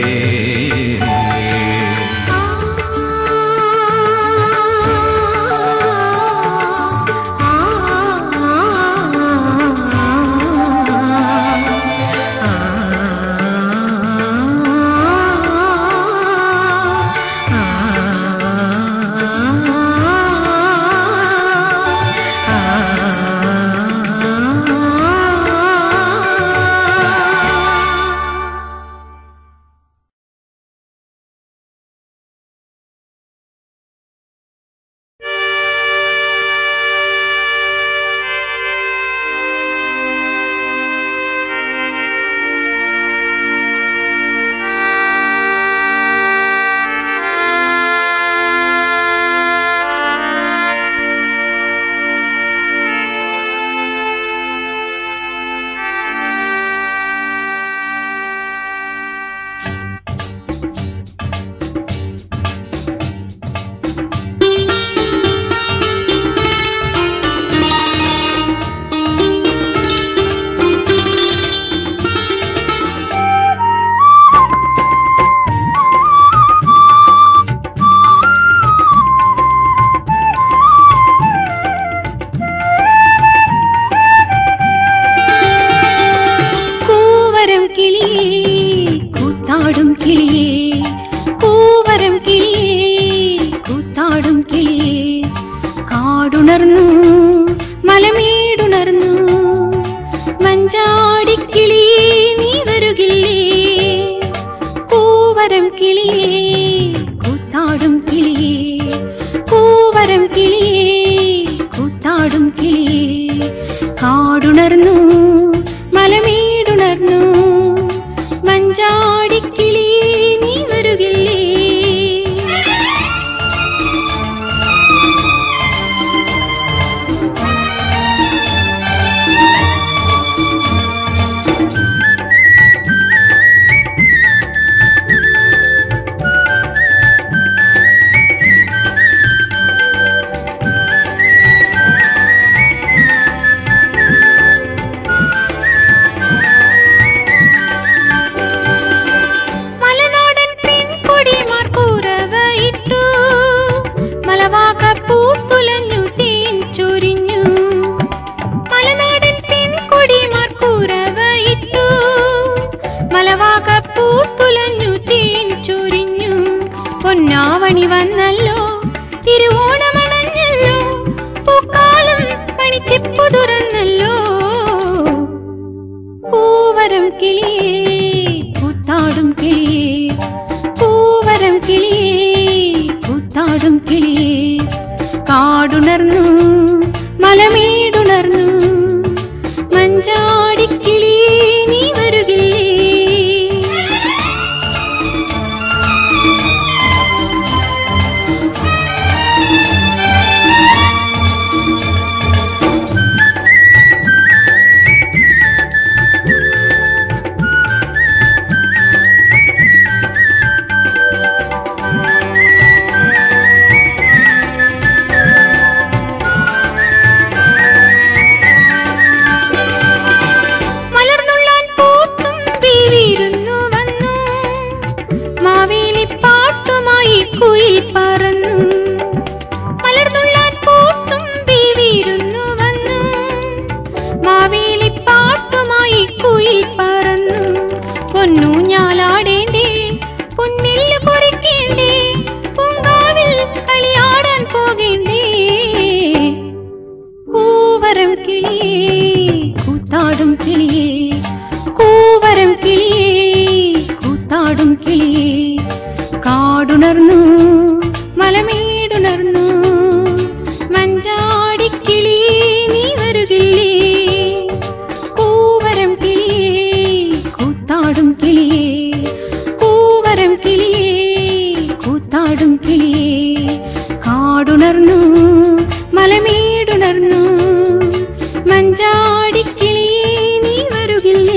[SPEAKER 3] കാടുണർന്നു മലമേടുണർന്നു മഞ്ചാടിക്കിളിയേ നീ വരുകില്ലേ കൂവരം കിളിയേ കൂത്താടും കിളിയേ കൂവരം കിളിയേ കൂത്താടും കിളിയേ കാടുണർന്നു മലമേടുണർന്നു മഞ്ചാടിക്കിളിയേ നീ വരുകില്ലേ മലനാടൻ പെൺകൊടിമാർ കൂറവയിട്ടു മലവാക പൂത്തുലഞ്ഞു തേൻ ചൊരിഞ്ഞു മലനാടൻ പെൺകൊടിമാർ കൂറവയിട്ടു മലവാക പൂത്തുലഞ്ഞു തേൻ ചൊരിഞ്ഞു പൊന്നാവണി വന്നല്ലോ തിരുവോണമണഞ്ഞല്ലോ പൂക്കാലം പണിച്ചിപ്പു തുറന്നല്ലോ പൂവരം കിളിയേ കൂത്താടും കിളിയേ പൂവരം കിളിയേ കൂത്താടും കിളിയേ കാടുണർന്നു മലമേടുണർന്നു മഞ്ചാടിക്കിളിയേ നീ വരുകില്ലേ മലർന്നുള്ളാൻ പൂത്തുമ്പി വീരുന്നു വന്നു മാവേലി പാട്ടുമായി കുയിൽ പറന്നു മലർന്നുള്ളാൻ പൂത്തുമ്പി വീരുന്നു വന്നു മാവേലി പാട്ടുമായി കുയിൽ പറന്നു പൊന്നു ഞാലാടേണ്ടേ പൊന്നില്ല് പൊറിക്കേണ്ടേ പൂങ്കാവിൽ കളിയാടാൻ പോകേണ്ടേ കൂവരം കിളിയേ കൂത്താടും കിളിയേ കൂവരം കിളിയേ കൂത്താടും കിളിയേ കാടുണർന്നു മലമേടുണർന്നു മഞ്ചാടിക്കിളിയേ നീ വരുകില്ലേ കൂവരം കിളിയേ കൂത്താടും കിളിയേ കൂവരം കിളിയേ കൂത്താടും കിളിയേ കാടുണർന്നു മലമേടുണർന്നു മഞ്ചാടിക്കിളിയേ നീ വരുകില്ലേ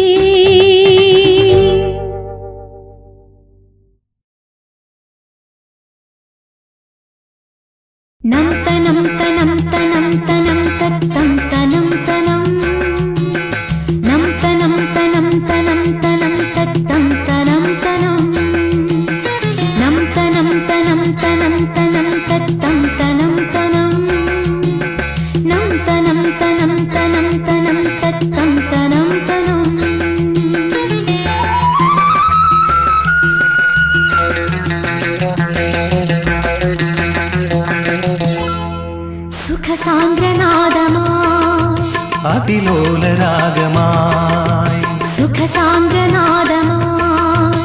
[SPEAKER 3] നം തനം തനം തനം തനം തത്തം തനം തനം നം തനം തനം തനം തനം തത്തം തനം തനം നം തനം തനം തനം തനം തത്തം തനം തനം നം തനം തനം തനം തനം തത്തം തനം തനം സുഖസാന്ദ്രനാദമായി
[SPEAKER 1] അതിലോലരാഗമായി
[SPEAKER 3] സുഖസാന്ദ്രനാദമായി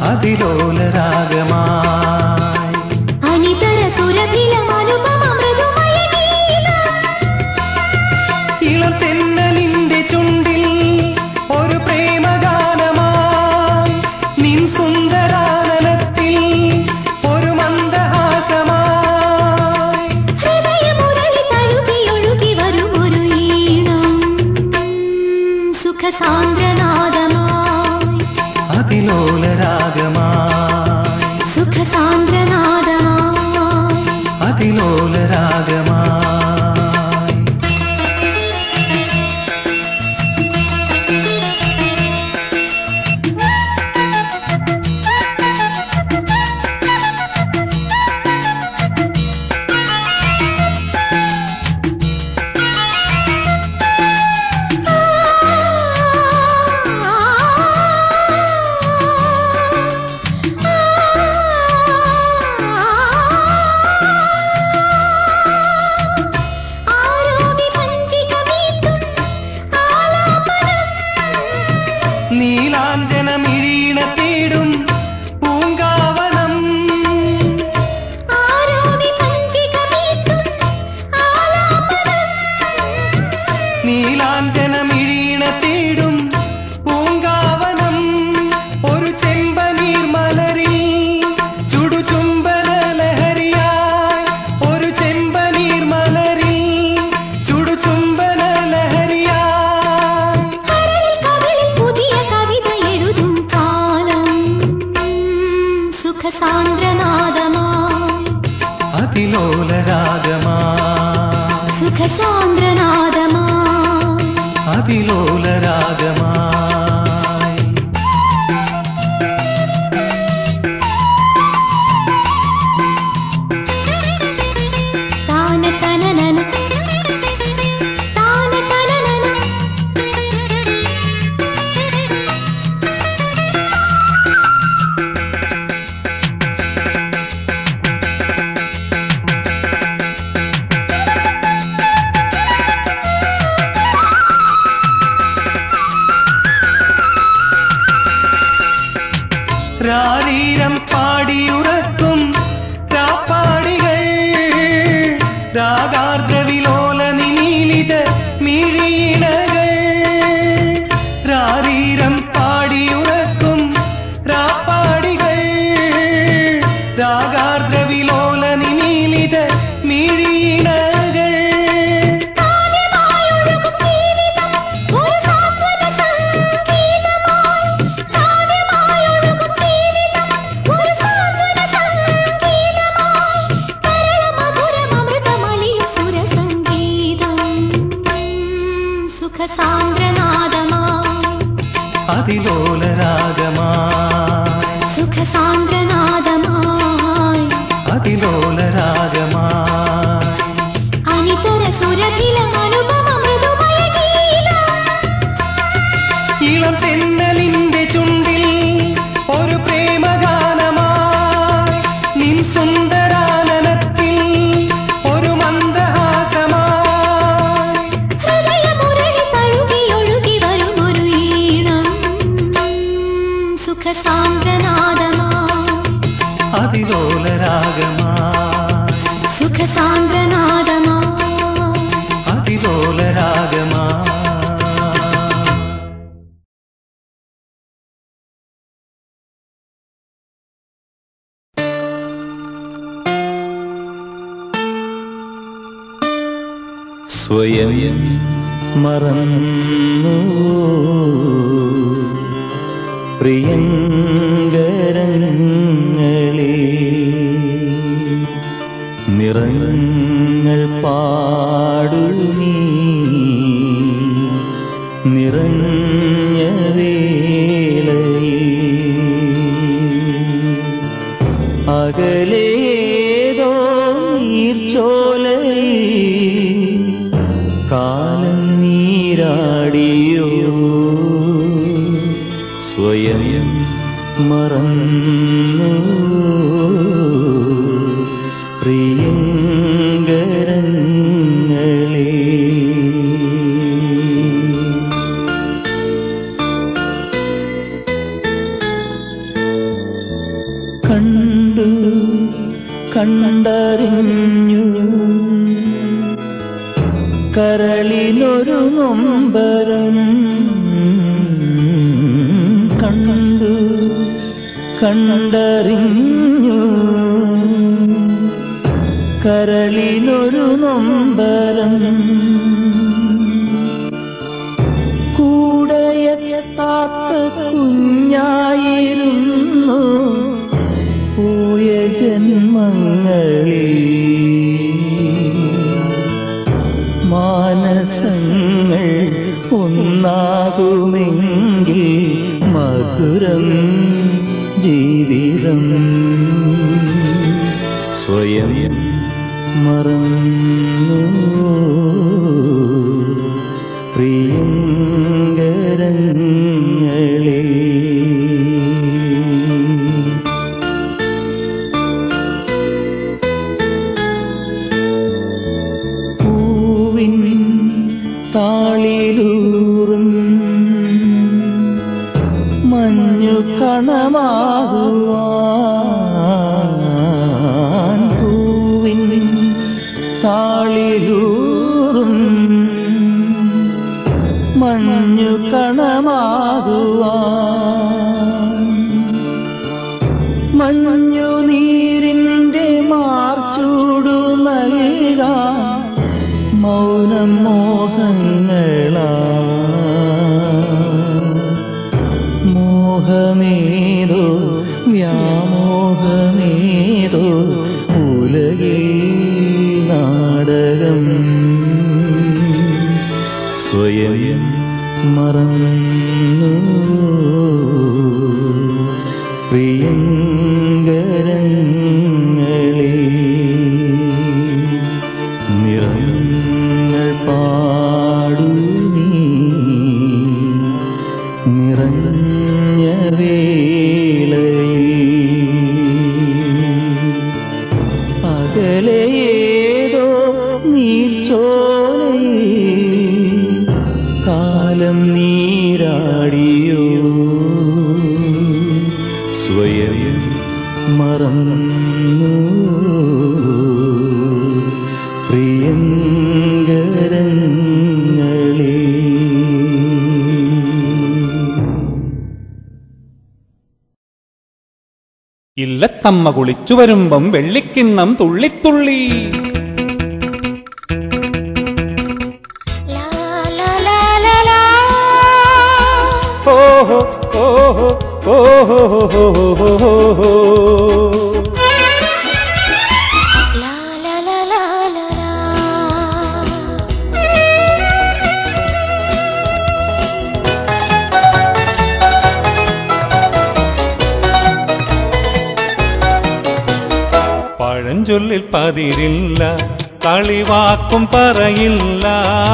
[SPEAKER 1] അതിലോലരാഗമായി
[SPEAKER 3] അനിതര സുരഭിലമനുപമ മൃദുമയ ഗീതം
[SPEAKER 1] ഇളം തെന്നലിന്റെ ചുണ്ടിൽ ഒരു പ്രേമഗാനമായി നിൻ സുന്ദരാനനത്തിൽ ഒരു മന്ദഹാസമായി
[SPEAKER 3] ഹൃദയമുരളി തഴുകിയൊഴുകി വരും ഒരു ഈണം സുഖസാന്ദ്രനാദമായി
[SPEAKER 1] അതിലോലരാഗമായി
[SPEAKER 3] സുഖസാന്ദ്ര
[SPEAKER 5] സുഖസാന്ദ്രനാദമാ
[SPEAKER 1] അതിലോലരാഗമായി
[SPEAKER 5] താന തനനന താന തനനന
[SPEAKER 1] രാരീരം പാടിയുറക്കും രാപ്പാടികൾ രാഗാർദ്രവിലോല നിമീലിത മിഴിയിണകൾ രാരീരം പാടിയുറക്കും രാപ്പാടികൾ രാഗാർദ്രവിലോല നിമീലിത മിഴിയിണകൾ
[SPEAKER 5] കാവ്യമായൊഴുകും ജീവിതം ഒരു സാന്ത്വന സംഗീതമായി കാവ്യമായൊഴുകും ജീവിതം ഒരു സാന്ത്വന സംഗീതമായി പരമധുരമൃതമലിയ സുരസംഗീതം സുഖസാന്ദ്രനാദമായി
[SPEAKER 1] അതിലോലരാഗമായി
[SPEAKER 5] സുഖസാന്ദ്രനാദമായി
[SPEAKER 1] അതിലോലരാഗമായി
[SPEAKER 5] അനിതര സുരഭിലം അനുപമ മൃദുമയ ഗീതം
[SPEAKER 1] ഇളം തെന്നലിന്റെ ചുണ്ടിൽ ഒരു പ്രേമഗാനമായി നിൻ സുന്ദരാനനത്തിൽ ഒരു മന്ദഹാസമായി
[SPEAKER 5] ഹൃദയമുരളി തഴുകി ഒഴുകി വരും ഒരു ഈണം സുഖസാന്ദ്രനാദമായി
[SPEAKER 1] അതിലോലരാഗമായി
[SPEAKER 5] സുഖസാന്ദ്രനാദമായി
[SPEAKER 1] അതിലോലരാഗമായി
[SPEAKER 2] സ്വയം മറന്നു പ്രിയങ്കരങ്ങളെ നിറങ്ങൾ പാടുമീ നിറഞ്ഞ വേളയിൽ അകലേതോ നീർച്ചോലയിൽ കാലം നീരാടിയോ സ്വയം മറന്നു പ്രിയങ്കരങ്ങളെ കണ്ടു കണ്ടറിഞ്ഞു കരളിലൊരു നൊമ്പരം കണ്ടു കണ്ടറിഞ്ഞു കരളിലൊരു നൊമ്പരം കൂടെയെത്താത്ത കുഞ്ഞായിരുന്നു പോയ ജന്മങ്ങളിൽ മാനസങ്ങൾ ഒന്നാകുമെങ്കിൽ മധുരം ജീവിതം സ്വയം മറന്നു പ്രിയങ്കരങ്ങളെ പൂവിൻ താളിലൂറും മഞ്ഞു കണമാകുവാൻ പൂവിൻ താളിലൂറും മഞ്ഞു കണമാകുവാൻ മഞ്ഞു നീരിൻ്റെ മാർച്ചൂടു നൽകാൻ മൗനം മോഹങ്ങളാ മോഹമേതോ വ്യാമോഹമേതോ ഉലകിൽ നാടകം
[SPEAKER 1] സ്വയം മറന്നു പ്രിയങ്കരങ്ങളെ നിറങ്ങൾ പാടു നീ നിറഞ്ഞ വേളയിൽ അകലെയേതോ നീച്ചോലയിൽ കാലം നീരാടിയോ സ്വയം മറന്നു പ്രിയങ്കരങ്ങളെ
[SPEAKER 6] ഇല്ലത്തമ്മ കുളിച്ചു വരുമ്പം വെള്ളിക്കിണ്ണം തുള്ളിത്തുള്ളി
[SPEAKER 3] ലാ ലാ ലാ ലാ ലാ
[SPEAKER 6] ഓഹോ ഓഹോ ഓഹോ ഓഹോ
[SPEAKER 3] ലാ ലാ ലാ ലാ ലാ ലാ
[SPEAKER 6] പഴഞ്ചൊല്ലിൽ പതിരില്ല കളിവാക്കും പറയില്ല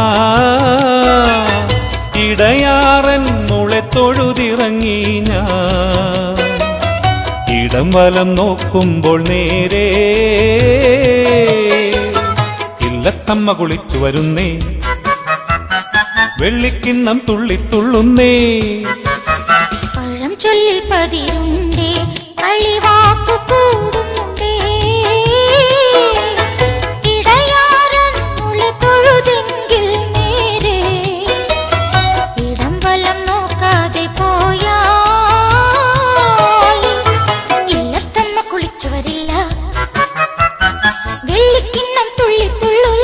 [SPEAKER 6] ഇടയാറൻ മുളെ തൊഴുതിറങ്ങി ഞാൻ ഇടം വലം നോക്കുമ്പോൾ നേരെ ഇല്ലത്തമ്മ കുളിച്ചു വരുന്നേ വെള്ളിക്കിണ്ണം തുള്ളിത്തുള്ളുന്നേ
[SPEAKER 3] പഴം ചൊല്ലിൽ പതിരുണ്ടേ കളിവാക്കു കൂടുന്നുണ്ടേ ഇടയാറൻ മുള തൊഴുതെങ്കിൽ നേരെ ഇടം വലം നോക്കാതെ പോയാൽ ഇല്ലത്തമ്മ കുളിച്ചു വരില്ല വെള്ളിക്കിണ്ണം തുള്ളിത്തുള്ളില്ല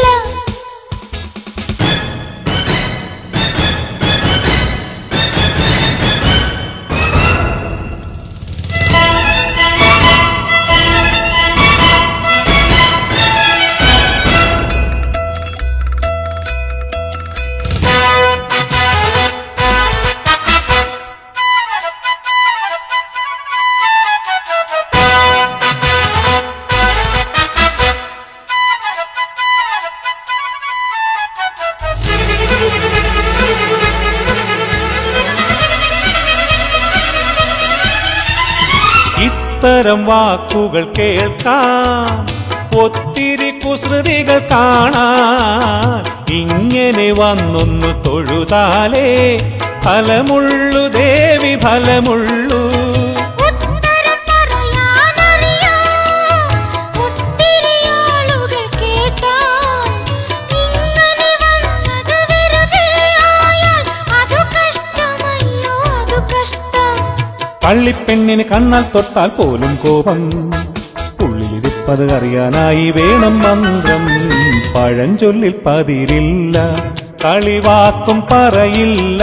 [SPEAKER 6] ഇത്തരം വാക്കുകൾ കേൾക്കാൻ ഒത്തിരി കുസൃതികൾ കാണാൻ ഇങ്ങനെ വന്നൊന്നു തൊഴുതാലേ ഫലമുള്ളു ദേവി ഫലമുള്ളൂ
[SPEAKER 3] ഉത്തരം പറയാനറിയാം ഒത്തിരി ആളുകൾ കേട്ടാൽ ഇങ്ങനെ വന്നത് വെറുതെ ആയാൽ അതു കഷ്ടമല്ലോ അതു കഷ്ടം
[SPEAKER 6] പള്ളിപ്പെണ്ണിന് കണ്ണാൽ തൊട്ടാൽ പോലും കോപം ഉള്ളിലിരിപ്പത് അറിയാനായി വേണം മന്ത്രം പഴഞ്ചൊല്ലിൽ പതിരില്ല കളിവാക്കും പറയില്ല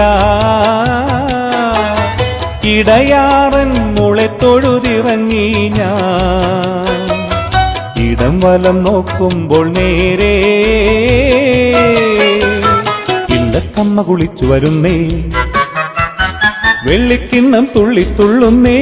[SPEAKER 6] ഇടയാറൻ മുളെ തൊഴുതിറങ്ങി ഞാൻ ഇടം വലം നോക്കുമ്പോൾ നേരെ ഇല്ലത്തമ്മ കുളിച്ചു വരുന്നേ വെള്ളിക്കിണ്ണം തുള്ളിത്തുള്ളുന്നേ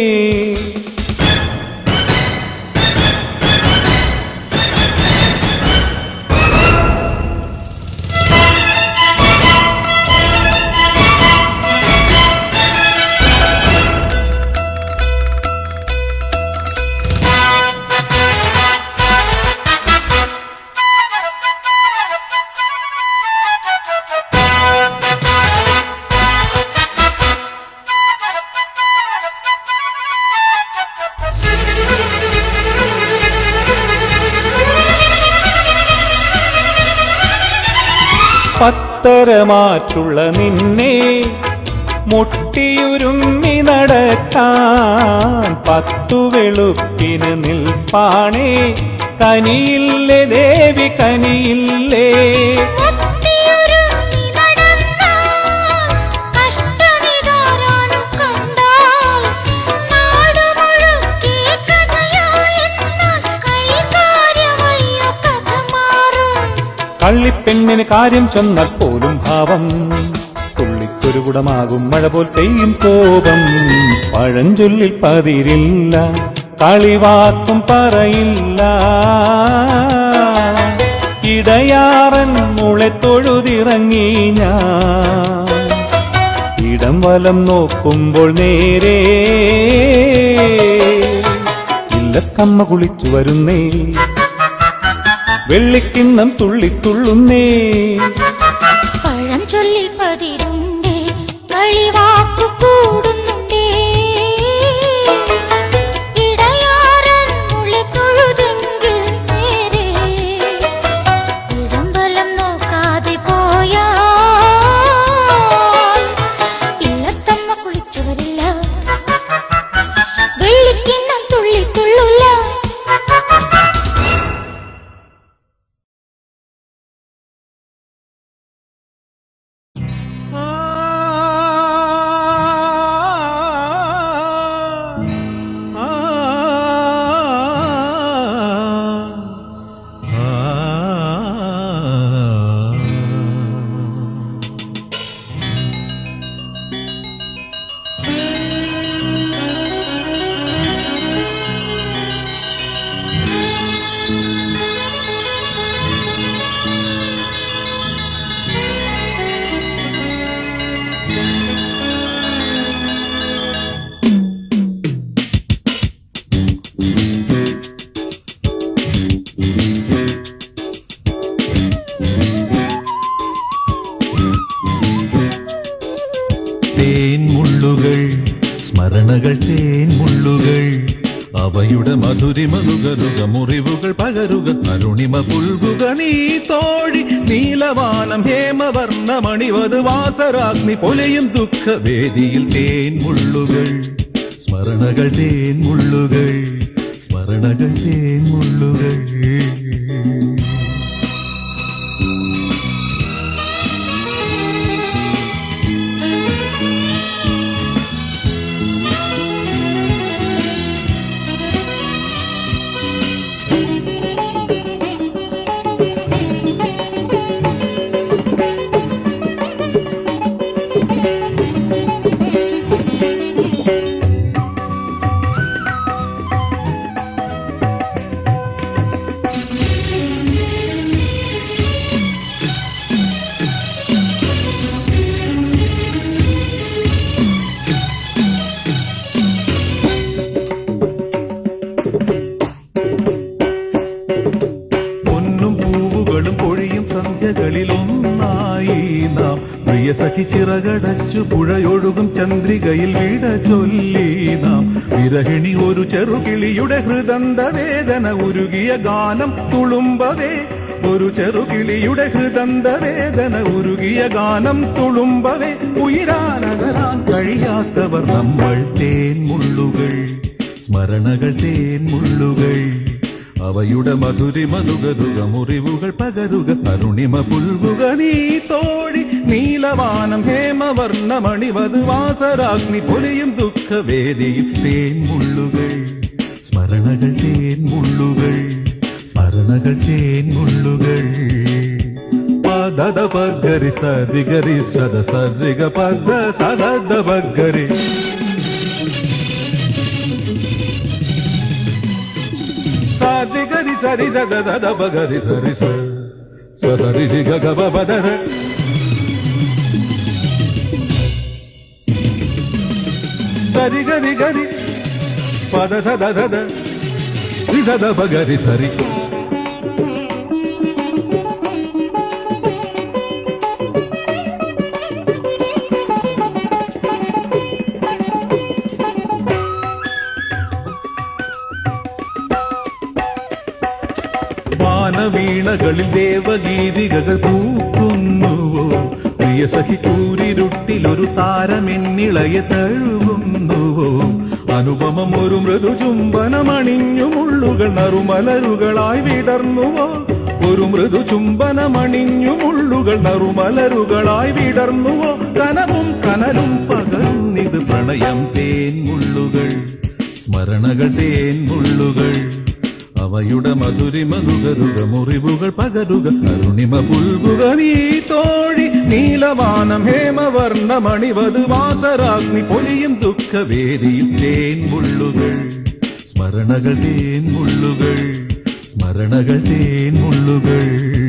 [SPEAKER 6] പത്തരമാറ്റുള്ള നിന്നെ മുട്ടിയുരുമ്മി നടക്കാൻ പത്തു വെളുപ്പിന് നിൽപ്പാണേ കനിയില്ലേ ദേവി കനിയില്ലേ
[SPEAKER 3] ഒത്തിയൊരുങ്ങി നടന്നാൽ കഷ്ടമിതാരാനും കണ്ടാൽ നാടു മുഴുക്കെ കഥയായെന്നാൽ കൈകാര്യമയ്യോ കഥ മാറും
[SPEAKER 6] കള്ളിപ്പെണ്ണിന് കാര്യം ചെന്നാൽ പോലും ഭാവം തുള്ളിക്കൊരു കുടമാകും മഴ പോൽ പെയ്യും കോപം പഴഞ്ചൊല്ലിൽ പതിരില്ല കളിവാക്കും പറയില്ല ഇടയാറൻ മുളെ തൊഴുതിറങ്ങി ഞാൻ ഇടം വലം നോക്കുമ്പോൾ നേരെ ഇല്ലത്തമ്മ കുളിച്ചു വരുന്നേ വെള്ളിക്കിണ്ണം തുള്ളിത്തുള്ളുന്നേ
[SPEAKER 7] പഴം ചൊല്ലിൽ പതിരുണ്ടേ കളിവാക്കു കൂടുന്നുണ്ടേ ഇടയാറൻ മുളി തൊഴുതെങ്കിൽ നേരെ ഇടംബലം നോക്കാതെ പോയാൽ ഇല്ലത്തമ്മ കുളിച്ചു വരില്ല വെള്ളിക്കിണ്ണം തുള്ളിത്തുള്ളൂല്ല
[SPEAKER 1] തേൻമുള്ളുകൾ സ്മരണകൾ തേൻമുള്ളുകൾ അവയുടെ മധുരിമ നുകരുക മുറിവുകൾ പകരുക അരുണിമ പുൽകുക നീ തോഴി നീലവാനം ഹേമവർണ്ണ മണിവത് വാസരാഗ്നി പൊലയും ദുഃഖ വേദിയിൽ തേൻമുള്ളുകൾ സ്മരണകൾ തേൻമുള്ളുകൾ സ്മരണകൾ തേൻമുള്ളുകൾ പൊന്നും പൂവുകളും പൊഴിയും സന്ധ്യകളിൽ ഒന്നായി നാം പ്രിയസഖി ചിറകടച്ചു പുഴയൊഴുകും ചന്ദ്രികയിൽ വിട ചൊല്ലി നാം വിരഹിണി ഒരു ചെറുകിളിയുടെ ഹൃദന്ത വേദന ഉരുകിയ ഗാനം തുളുമ്പവേ ഒരു ചെറുകിളിയുടെ ഹൃദന്ത വേദന ഉരുകിയ ഗാനം തുളുമ്പവേ ഉയരാനകരാൻ കഴിയാത്തവർ നമ്മൾ തേൻമുള്ളുകൾ സ്മരണകൾ തേൻമുള്ളുകൾ അവയുടെ മധുരിമ നുകരുക മുറിവുകൾ പകരുക അരുണിമ പുൽകുക നീ തോഴി നീലവാനം ഹേമവർണ്ണ മണിവത് വാസരാഗ്നി പൊലിയും ദുഃഖവേദിയിൽ തേൻമുള്ളുകൾ സ്മരണകൾ തേൻമുള്ളുകൾ സ്മരണകൾ തേൻമുള്ളുകൾ പദ പഗരി സരിഗരി സദ സരിഗ പദ സദ പഗരി സാരി ഗരി സരി ദദ ദദ ബഗരി സരി സ സരി രി ഗ ഗ ബ ബ ദ ര. സരി ഗരി ഗരി പദ സദ ദദ രി സദ ബഗരി സരി വാനവീണകളിൽ ദേവഗീതികകൾ പൂക്കുന്നുവോ പ്രിയ സഖി കൂരിരുട്ടിലൊരു താരമെന്നിളയെ തഴുകുന്നുവോ അനുപമം ഒരു മൃദു ചുംബനമണിഞ്ഞു മുള്ളുകൾ നറുമലരുകളായി വിടർന്നുവോ ഒരു മൃദു ചുംബനമണിഞ്ഞു മുള്ളുകൾ നറുമലരുകളായി വിടർന്നുവോ കനവും കനലും പകർന്നിത് പ്രണയം തേൻമുള്ളുകൾ സ്മരണകൾ തേൻമുള്ളുകൾ അവയുടെ മധുരിമ നുകരുക മുറിവുകൾ പകരുക അരുണിമ പുൽകുക നീ തോഴി നീലവാനം ഹേമവർണ്ണ മണിവത് വാസരാഗ്നി പൊലിയും ദുഃഖവേദിയിൽ തേൻ മുള്ളുകൾ സ്മരണകൾ തേൻ മുള്ളുകൾ സ്മരണകൾ തേൻ മുള്ളുകൾ